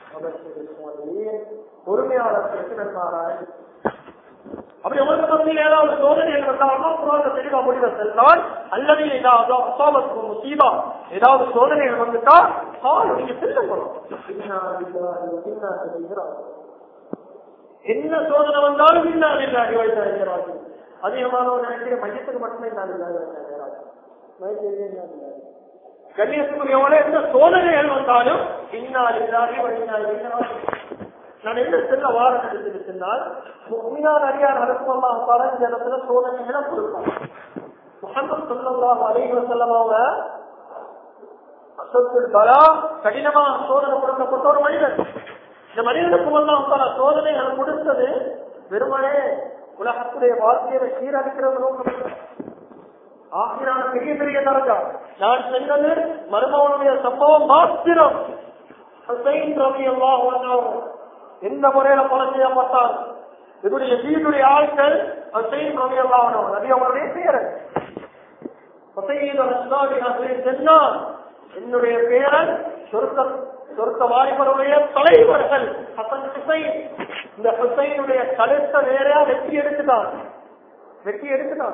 பொறுமையாளர் பிரச்சனைக்காராய் அப்படி உங்களுக்கு மத்தியில் ஏதாவது சோதனைகள் வந்தாலும் புராண தெளிவா முடிவை சென்றால் அல்லது ஏதாவது அசாபத்துக்கு முசீபா ஏதாவது சோதனைகள் வந்துட்டா கால் நீங்க செல்லப்படும் என்ன சோதனை வந்தாலும் இல்லாத இல்லாடி வைத்தாரு அதிகமானவர் நினைக்கிற மையத்துக்கு மட்டுமே இல்லாத கண்ணியத்துக்குரியவங்களே எந்த சோதனைகள் வந்தாலும் இன்னால் இல்லாதி வழிநாள் நான் என்ன செல்ல வாரம் எடுத்து சொன்னால் முக்மினார் அடியார் அரசுலாம் பல இந்த இடத்துல சோதனைகளை கொடுப்பாங்க முகமது சொல்லலாம் அலைவ செல்லமாவ அசத்துல் பலா கடினமாக சோதனை கொடுக்கப்பட்ட ஒரு மனிதன் இந்த மனிதனுக்கு எல்லாம் பல சோதனைகள் கொடுத்தது வெறுமனே உலகத்துடைய வாழ்க்கையை சீரழிக்கிறது நோக்கம் ஆசிரான பெரிய பெரிய தரஜா நான் சொன்னது மருமகனுடைய சம்பவம் மாத்திரம் ஹுசைன் ரவி அல்லாஹ் எந்த முறையில கொலை செய்யப்பட்டார் இதனுடைய வீட்டுடைய ஆட்கள் ஹுசைன் ரவி அல்லாஹ் நபி அவருடைய பேரன் ஹுசைன் ரஸ்தாடி ஹசைன் சொன்னார் என்னுடைய பேரன் சொர்க்க சொர்க்க வாலிபருடைய தலைவர்கள் ஹசன் ஹுசைன் இந்த ஹுசைனுடைய கழுத்த வேறையா வெட்டி எடுத்துட்டார் வெட்டி எடுத்துட்டார்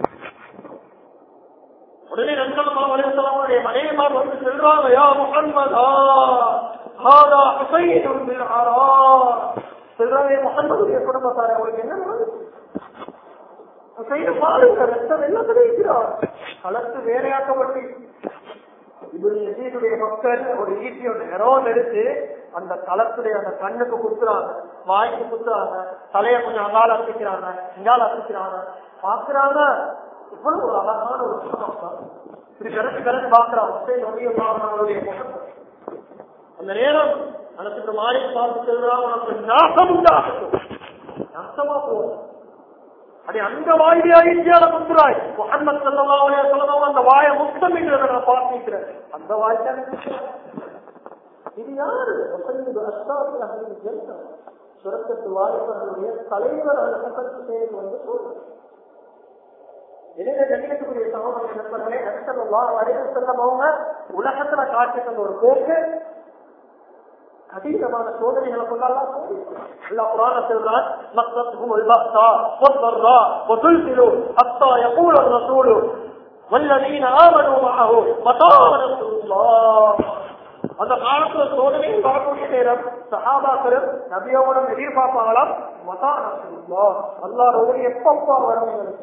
உடனே நண்பர்களா வலைத்தலமுடைய மனைவிமார் வந்து செல்றாங்க யா முகம்மதா ஹாதா ஹுசைன் பின் ஹரா செல்றாங்க முகம்மதுடைய குடும்பத்தார் அவங்களுக்கு என்ன நடந்தது? ஹுசைனை பாருங்க ரத்தம் எல்லாம் கிடைக்கிறார் களத்து வேறையாக்கப்பட்டு இப்படி எசீதுடைய மக்கள் ஒரு ஈட்டியோட நிறம் எடுத்து அந்த களத்துடைய அந்த கண்ணுக்கு குத்துறாங்க வாய்க்கு குத்துறாங்க தலைய கொஞ்சம் அங்கால அசைக்கிறாங்க இங்கால அசைக்கிறாங்க பாக்குறாங்க இவ்வளவு ஒரு அழகான ஒரு சுத்தம் இப்படி கிடக்கு கிடக்கு பாக்குறாங்க ஹுசைன் ரலியல்லாஹு முகம் அந்த நேரம் அனசுக்கு மாறி பார்த்து செல்றான் உனக்கு நாசம் உண்டாகட்டும் நாசமா போகும் அது அந்த வாயிலே இந்தியால குத்துறாய் முகமது ஸல்லல்லாஹு அலைஹி வஸல்லம் அந்த வாய முத்தமிடுறத நான் பார்த்திருக்கிறேன் அந்த வாய் தான் இது யாரு வசந்து அஸ்தாபி அஹ்லி ஜன்னா சுரக்கத்து வாலிபர்களுடைய தலைவர் அல்ஹசன் சேர் வந்து சொல்றார் எனவே கண்ணியத்துக்குரிய சகோதர நண்பர்களே நபிசல்லாஹு அலைஹி வஸல்லம் அவங்க உலகத்துல காட்டுகிற ஒரு போக்கு கடினமான சோதனைகளை கொண்டாடலாம் அல்லா குரான சொல்றான் மக்தத்துக்கும் البأسا والضراء وزلزلوا حتى يقول الرسول والذين آمنوا معه متى نصر الله அந்த காலத்துல சோதனை வரக்கூடிய நேரம் சஹாபாக்களும் நபியோடும் எதிர்பார்ப்பாங்களாம் மதா நசுல்லா அல்லாஹ் ஒரு எப்பப்பா வரும் எங்களுக்கு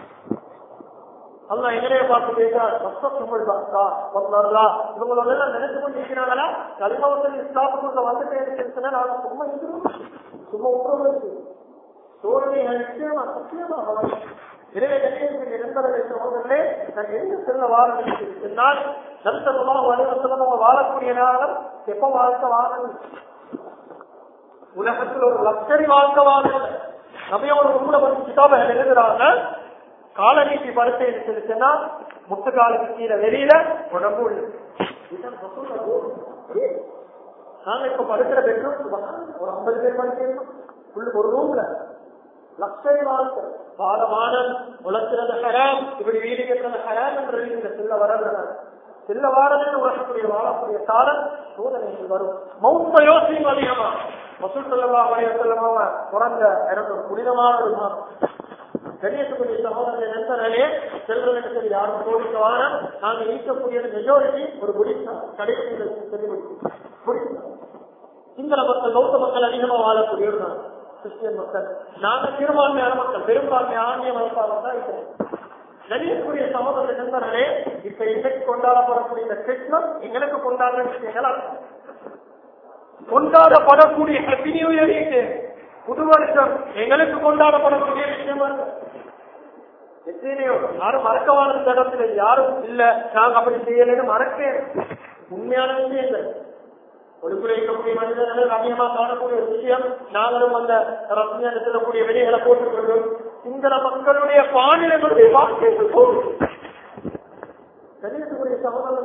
அல்ல எங்களையே பார்த்து பேசுறார் மொத்தத்துமிழ் பக்தா ஒன்னர்லா இவங்களோட எல்லாம் நினைச்சு கொண்டு இருக்கிறாங்களா கலிமாவத்தில் இஸ்லாத்துக்குள்ள வந்துட்டே இருக்குன்னு நான் சும்மா இருக்கிறோம் சும்மா உட்கார்ந்து சோழனை நிச்சயமா சத்தியமாக வரும். எனவே கண்ணியத்துக்கு நிரந்தர சகோதரர்களே நான் எங்க செல்ல வாரம் சொன்னால் நம்சமாக வலுவசமாக வாழக்கூடிய நேரம் எப்ப வாழ்க்கை வாழணும் உலகத்தில் ஒரு லக்ஷரி வாழ்க்கை வாழணும் நபியோட உங்களை வந்து கிதாபை எழுதுறாங்க காலநீட்டி படுத்து எடுத்துருச்சுன்னா முட்டுக்காலுக்கு கீழே வெளியில உடம்பு உள்ள. இதுதான் ரசூலுல்லாஹ் ரூல். ஏன்? நாங்க இப்ப படுக்கிற பெட்ரூம் ஒரு ஐம்பது பேர் படுக்கிறோம் உள்ள ஒரு ரூம்ல லக்ஷரி வாழ்க்கை பாலமானம் உழைக்கிறது ஹராம் இப்படி வீடு கட்டுறது ஹராம் என்ற இந்த செல்ல வரதுனால செல்ல வாரதில் உலகக்கூடிய வாழக்கூடிய காலம் சோதனைகள் வரும் மௌத்த யோசியும் அதிகமா மசூல் செல்லவா வரைய செல்லமாவ பிறந்த எனக்கு ஒரு புனிதமான ஒரு மாதம் கண்ணியத்துக்குரிய சகோதரர்களை நண்பர்களே செல்வதற்கு சரி யாரும் கோடிக்க வாரம் நாங்கள் ஈர்க்கக்கூடிய மெஜாரிட்டி ஒரு புடிசா கடைசி சொல்லி புடிசா சிங்கள மக்கள் பௌத்த மக்கள் அதிகமா வாழக்கூடியவர்கள் கிறிஸ்டியன் மக்கள் நாங்க சிறுபான்மையான மக்கள் பெரும்பான்மை ஆங்கில மதத்தாளர் தான் இருக்கிறோம் கணியக்கூடிய சமூகத்தை நண்பர்களே இப்ப இன்னைக்கு கொண்டாடப்படக்கூடிய இந்த கிறிஸ்துமஸ் எங்களுக்கு கொண்டாடுற விஷயங்கள் அல்ல. கொண்டாடப்படக்கூடிய ஹாப்பி நியூ இயர் புது வருஷம் எங்களுக்கு கொண்டாடப்படக்கூடிய விஷயமா இருக்கு எத்தனையோ யாரும் மறக்கவான இந்த இடத்துல யாரும் இல்ல நாங்க அப்படி செய்யலன்னு மறக்கேன் உண்மையான விஷயங்கள் ஒழுங்குல இருக்கக்கூடிய மனிதர்களை ரம்யமா காணக்கூடிய ஒரு விஷயம் நாங்களும் அந்த ரம்யான செல்லக்கூடிய வெளிகளை போட்டுக்கொண்டு சிங்கள மக்களுடைய பாணிகளுடைய வாக்கியங்கள் போடும் கணிதத்துக்குரிய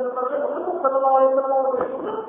சகோதரர்கள்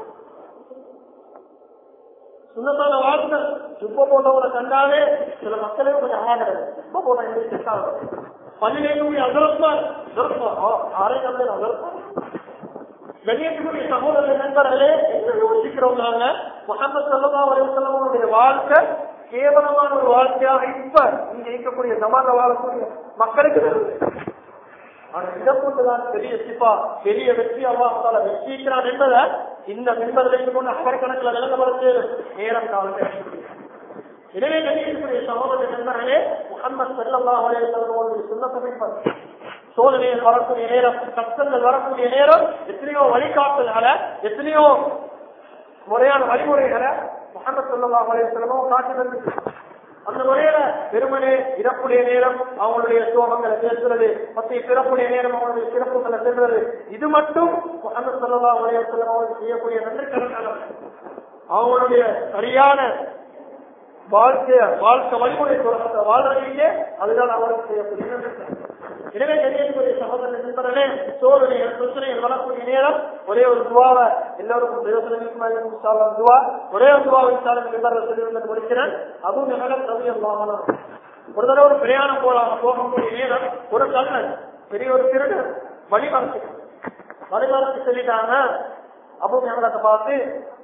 சுண்ணத்தான வாழ்க்கை சுப்ப போட்டவங்களை கண்டாலே சில மக்களே கொஞ்சம் ஆகிறது சுப்ப போட்ட எங்களுக்கு பள்ளியிலேயே அதர்ப்பா அதர்ப்பா ஆரே கம்பெனி அதர்ப்பா கண்ணியத்துக்குரிய சகோதர நண்பர்களே என்ன யோசிக்கிறோம் நாங்க முகமது சல்லா அலுவலமுடைய வாழ்க்கை கேவலமான ஒரு வாழ்க்கையாக இப்ப இங்க இருக்கக்கூடிய சமாத வாழக்கூடிய மக்களுக்கு வருது ஆனா இதை கொண்டுதான் பெரிய சிப்பா பெரிய வெற்றி அல்லாஹால வெற்றிக்கிறான் என்பதை இந்த மின்பதிலிருந்து கொண்டு அவர் கணக்குல விளங்கப்படுத்து நேரம் காலம் எனவே கண்ணியத்துக்குரிய சகோதர நண்பர்களே முகமது சல்லா அலுவலமுடைய சுண்ணத்தமை சோதனைகள் வரக்கூடிய நேரம் கஷ்டங்கள் வரக்கூடிய நேரம் எத்தனையோ வழிகாட்டுதல்களை எத்தனையோ முறையான வழிமுறைகளை முகமது சொல்லா வலையமோ காட்டி வந்து அந்த முறையில வெறுமனே இறப்புடைய நேரம் அவங்களுடைய சோகங்களை பேசுறது மத்திய பிறப்புடைய நேரம் அவங்களுடைய சிறப்புகளை செல்வது இது மட்டும் முகமது சொல்லா வலையம் அவங்களுக்கு செய்யக்கூடிய நன்றி கணக்கான அவங்களுடைய சரியான வாழ்க்கைய வாழ்க்கை வழிமுறை தொடர்ந்த வாழ்றீங்க அதுதான் அவருக்கு செய்யக்கூடிய நன்றி எனவே கண்ணியத்துக்குரிய சகோதர நண்பர்களே சோதனைகள் பிரச்சனைகள் வரக்கூடிய நேரம் ஒரே ஒரு துவாவை எல்லோருக்கும் பிரயோசனம் துவா ஒரே ஒரு துவாவை சாதனை நிபந்தனை சொல்லி முடிக்கிறேன் அதுவும் நகரம் ரவியம் வாகனம் ஒரு தடவை ஒரு பிரயாணம் போலாம் போகக்கூடிய நேரம் ஒரு கண்ணன் பெரிய ஒரு திருடு வழிமரத்து வழிமரத்து சொல்லிட்டாங்க அபு ஞானத்தை பார்த்து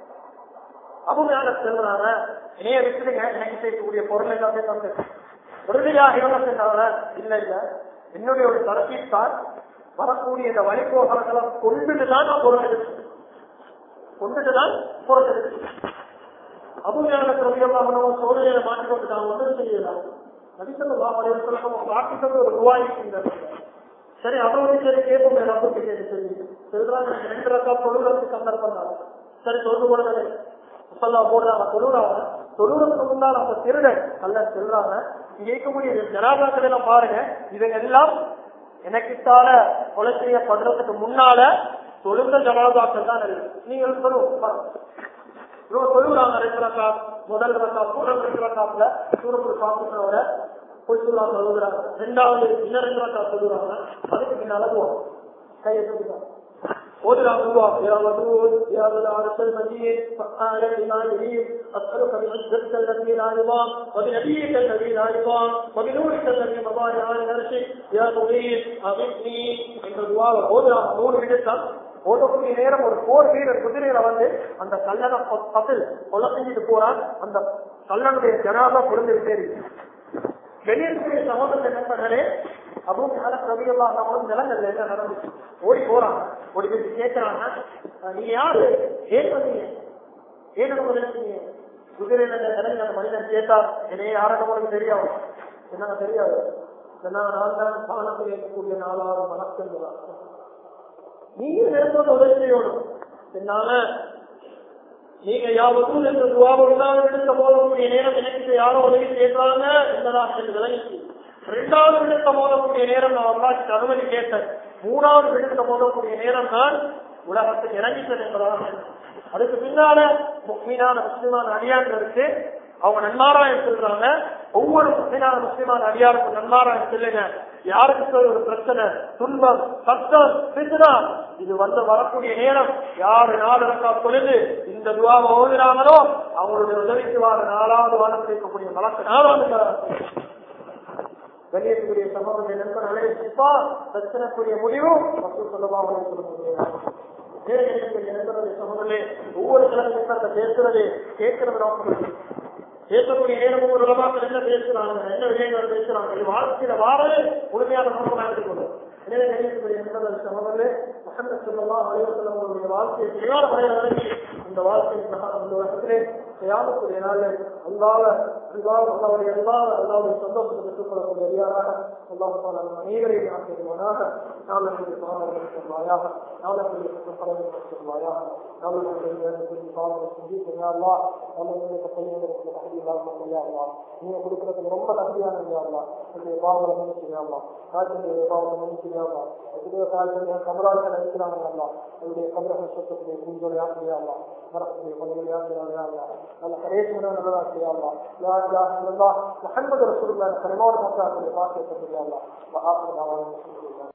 அபு ஞான செல்வனாங்க இணைய விட்டுடுங்க எனக்கு சேர்க்கக்கூடிய பொருள் எல்லாமே தந்து உறுதியாக இவங்க சென்றாங்க இல்ல இல்ல என்னுடைய ஒரு தரப்பில்தான் வரக்கூடிய இந்த வழிபோகங்களை கொண்டுட்டு தான் நான் பொருள் எடுத்து கொண்டுட்டு தான் பொருள் எடுத்து அபுஞானத்திற்கு சோதனையை மாற்றிக் கொண்டு நான் ஒன்றும் செய்யலாம் நடித்தது காட்டுறது ஒரு ரூபாய்க்கு சரி அவ்வளவு சரி கேட்போம் ரப்புக்கு கேட்டு சொல்லி சொல்றாங்க எனக்கு ரெண்டு ரக்கா தொழுகிறதுக்கு சந்தர்ப்பம் தான் சரி தொழுது கொள்வது முசல்லா போடுறாங்க தொழுறாங்க தொழுறதுக்கு முன்னால் அவங்க திருடன் அல்ல சொல்றாங்க இங்க இருக்கக்கூடிய ஜனாதாக்கள் எல்லாம் பாருங்க இவங்க எல்லாம் எனக்கிட்டால கொலை செய்யப்படுறதுக்கு முன்னால தொழுந்த ஜனாதாக்கள் தான் இருக்கு நீங்கள் சொல்லுவோம் இவங்க சொல்லுறாங்க ரெண்டு ரக்கா முதல் ரக்கா முதல் ரெண்டு ரக்காப்புல சூரப்பூர் காப்புறோட பொய்சுல்லா சொல்லுகிறாங்க ரெண்டாவது இன்னும் ரெண்டு ரக்கா சொல்லுறாங்க அதுக்கு பின்னால போவோம் கையை சொல்லுறாங்க ஓதுறாங்க يا ودود يا ذا العرش المجيد فقال لما يريد اسالك بعزتك التي لا نظام وبنبيك الذي لا نظام وبنورك الذي مضى على عرشك يا مغيث اغثني என்ற துவாவை ஓதுறாங்க மூணு விடுத்தான் ஓடக்கூடிய நேரம் ஒரு போர் வீரர் குதிரையில வந்து அந்த கல்லனை பத்தில் கொலை செஞ்சுட்டு போறான் அந்த கல்லனுடைய ஜனாதா குழந்தை இருக்கு வெளியிருக்கிற சகோதர நண்பர்களே அபும் ரவியெல்லாம் நம்மளும் நிலங்கள்ல என்ன நடந்துச்சு ஓடி போறாங்க ஓடி போய் கேட்கிறாங்க நீங்க யாரு ஏன் வந்தீங்க ஏன் நம்ம நினைச்சீங்க குதிரையில நிலைங்க அந்த மனிதன் கேட்டா என்னைய யாரும் உங்களுக்கு தெரியாது என்னங்க தெரியாது நான் தான் பானத்தில் இருக்கக்கூடிய நாலாவது வணக்கம் நீங்க நினைப்பது உதவி செய்யணும் என்னால நீங்க யாவதும் என்ற துவாவுடன் எடுத்த போதக்கூடிய நேரம் எனக்கு யாரோ உதவி செய்யறாங்க என்பதாக விளங்கி இரண்டாவது விடுத்த போதக்கூடிய நேரம் நான் அல்லாஹ்க்கு அனுமதி கேட்டேன் மூணாவது விடுத்த போதக்கூடிய நேரம் தான் உலகத்துக்கு இறங்கிட்டது என்பதாக அதுக்கு பின்னால முக்மீனான முஸ்லிமான அடியார்களுக்கு அவங்க நன்மாராயம் சொல்றாங்க ஒவ்வொரு முஸ்லிமான முஸ்லிமான அடியாருக்கும் நன்மாராயம் சொல்லுங்க யாருக்கு ஒரு பிரச்சனை துன்பம் கஷ்டம் பிசுனா இது வந்து வரக்கூடிய நேரம் யாரு நாலு ரக்கா பொழுது இந்த துவாவை ஓதுறாங்களோ அவங்களுடைய உதவிக்கு வார நாலாவது வாரம் இருக்கக்கூடிய வழக்கு நாலாவது கண்ணியத்துக்குரிய சமூகத்தை நண்பர்களே சிப்பா பிரச்சனைக்குரிய முடிவும் மக்கள் சொல்லலாம் சொல்ல முடியாது சமூகமே ஒவ்வொரு கிழமை பேசுறது கேட்கிறது நோக்கம் பேசக்கூடிய நேரம் ஒரு உலகத்தில் என்ன பேசுறாங்க என்ன விஷயங்கள் பேசுறாங்க இது வாழ்க்கையில வாரது முழுமையான நோக்கமாக எடுத்துக்கொள்ளும் எனவே நினைக்கக்கூடிய என்பது சகோதரே முகமது சொல்லலாம் அலைவசலம் அவருடைய வாழ்க்கையை சரியான முறையில் நடத்தி அந்த வாழ்க்கை அந்த உலகத்திலே செய்யாமக்கூடிய நாளில் அல்லாத அல்லாத அல்லாவுடைய அல்லாத அல்லாவுடைய சந்தோஷத்தை பெற்றுக் கொள்ளக்கூடிய அதிகாராக அல்லாஹால அனைவரையும் ஆக்கிடுவானாக நாளுடைய பாவங்களை சொல்வாயாக நாளுடைய பரவலை சொல்வாயாக நாளுடைய பாவங்களை செஞ்சு செய்யாதா நாளுடைய பையன்களுக்கு தகுதி இல்லாமல் செய்யாதா நீங்க கொடுக்கறதுக்கு ரொம்ப தகுதியான செய்யாதா என்னுடைய பாவங்களை மணி செய்யாதா காய்ச்சலுடைய பாவங்களை மணி செய்யாதா எத்தனையோ காய்ச்சல் கமராஜன் நினைக்கிறாங்க அல்லா அவருடைய கமரக சொத்தக்கூடிய குஞ்சோலை ஆசிரியாதா மரத்துடைய பகுதிகளை ஆசிரியாதா நல்ல கடைசி முறை நல்லதா செய்யாதா لا اله الا الله محمد رسول الله كلمات مكافئ لقاء الله وآخر دعوانا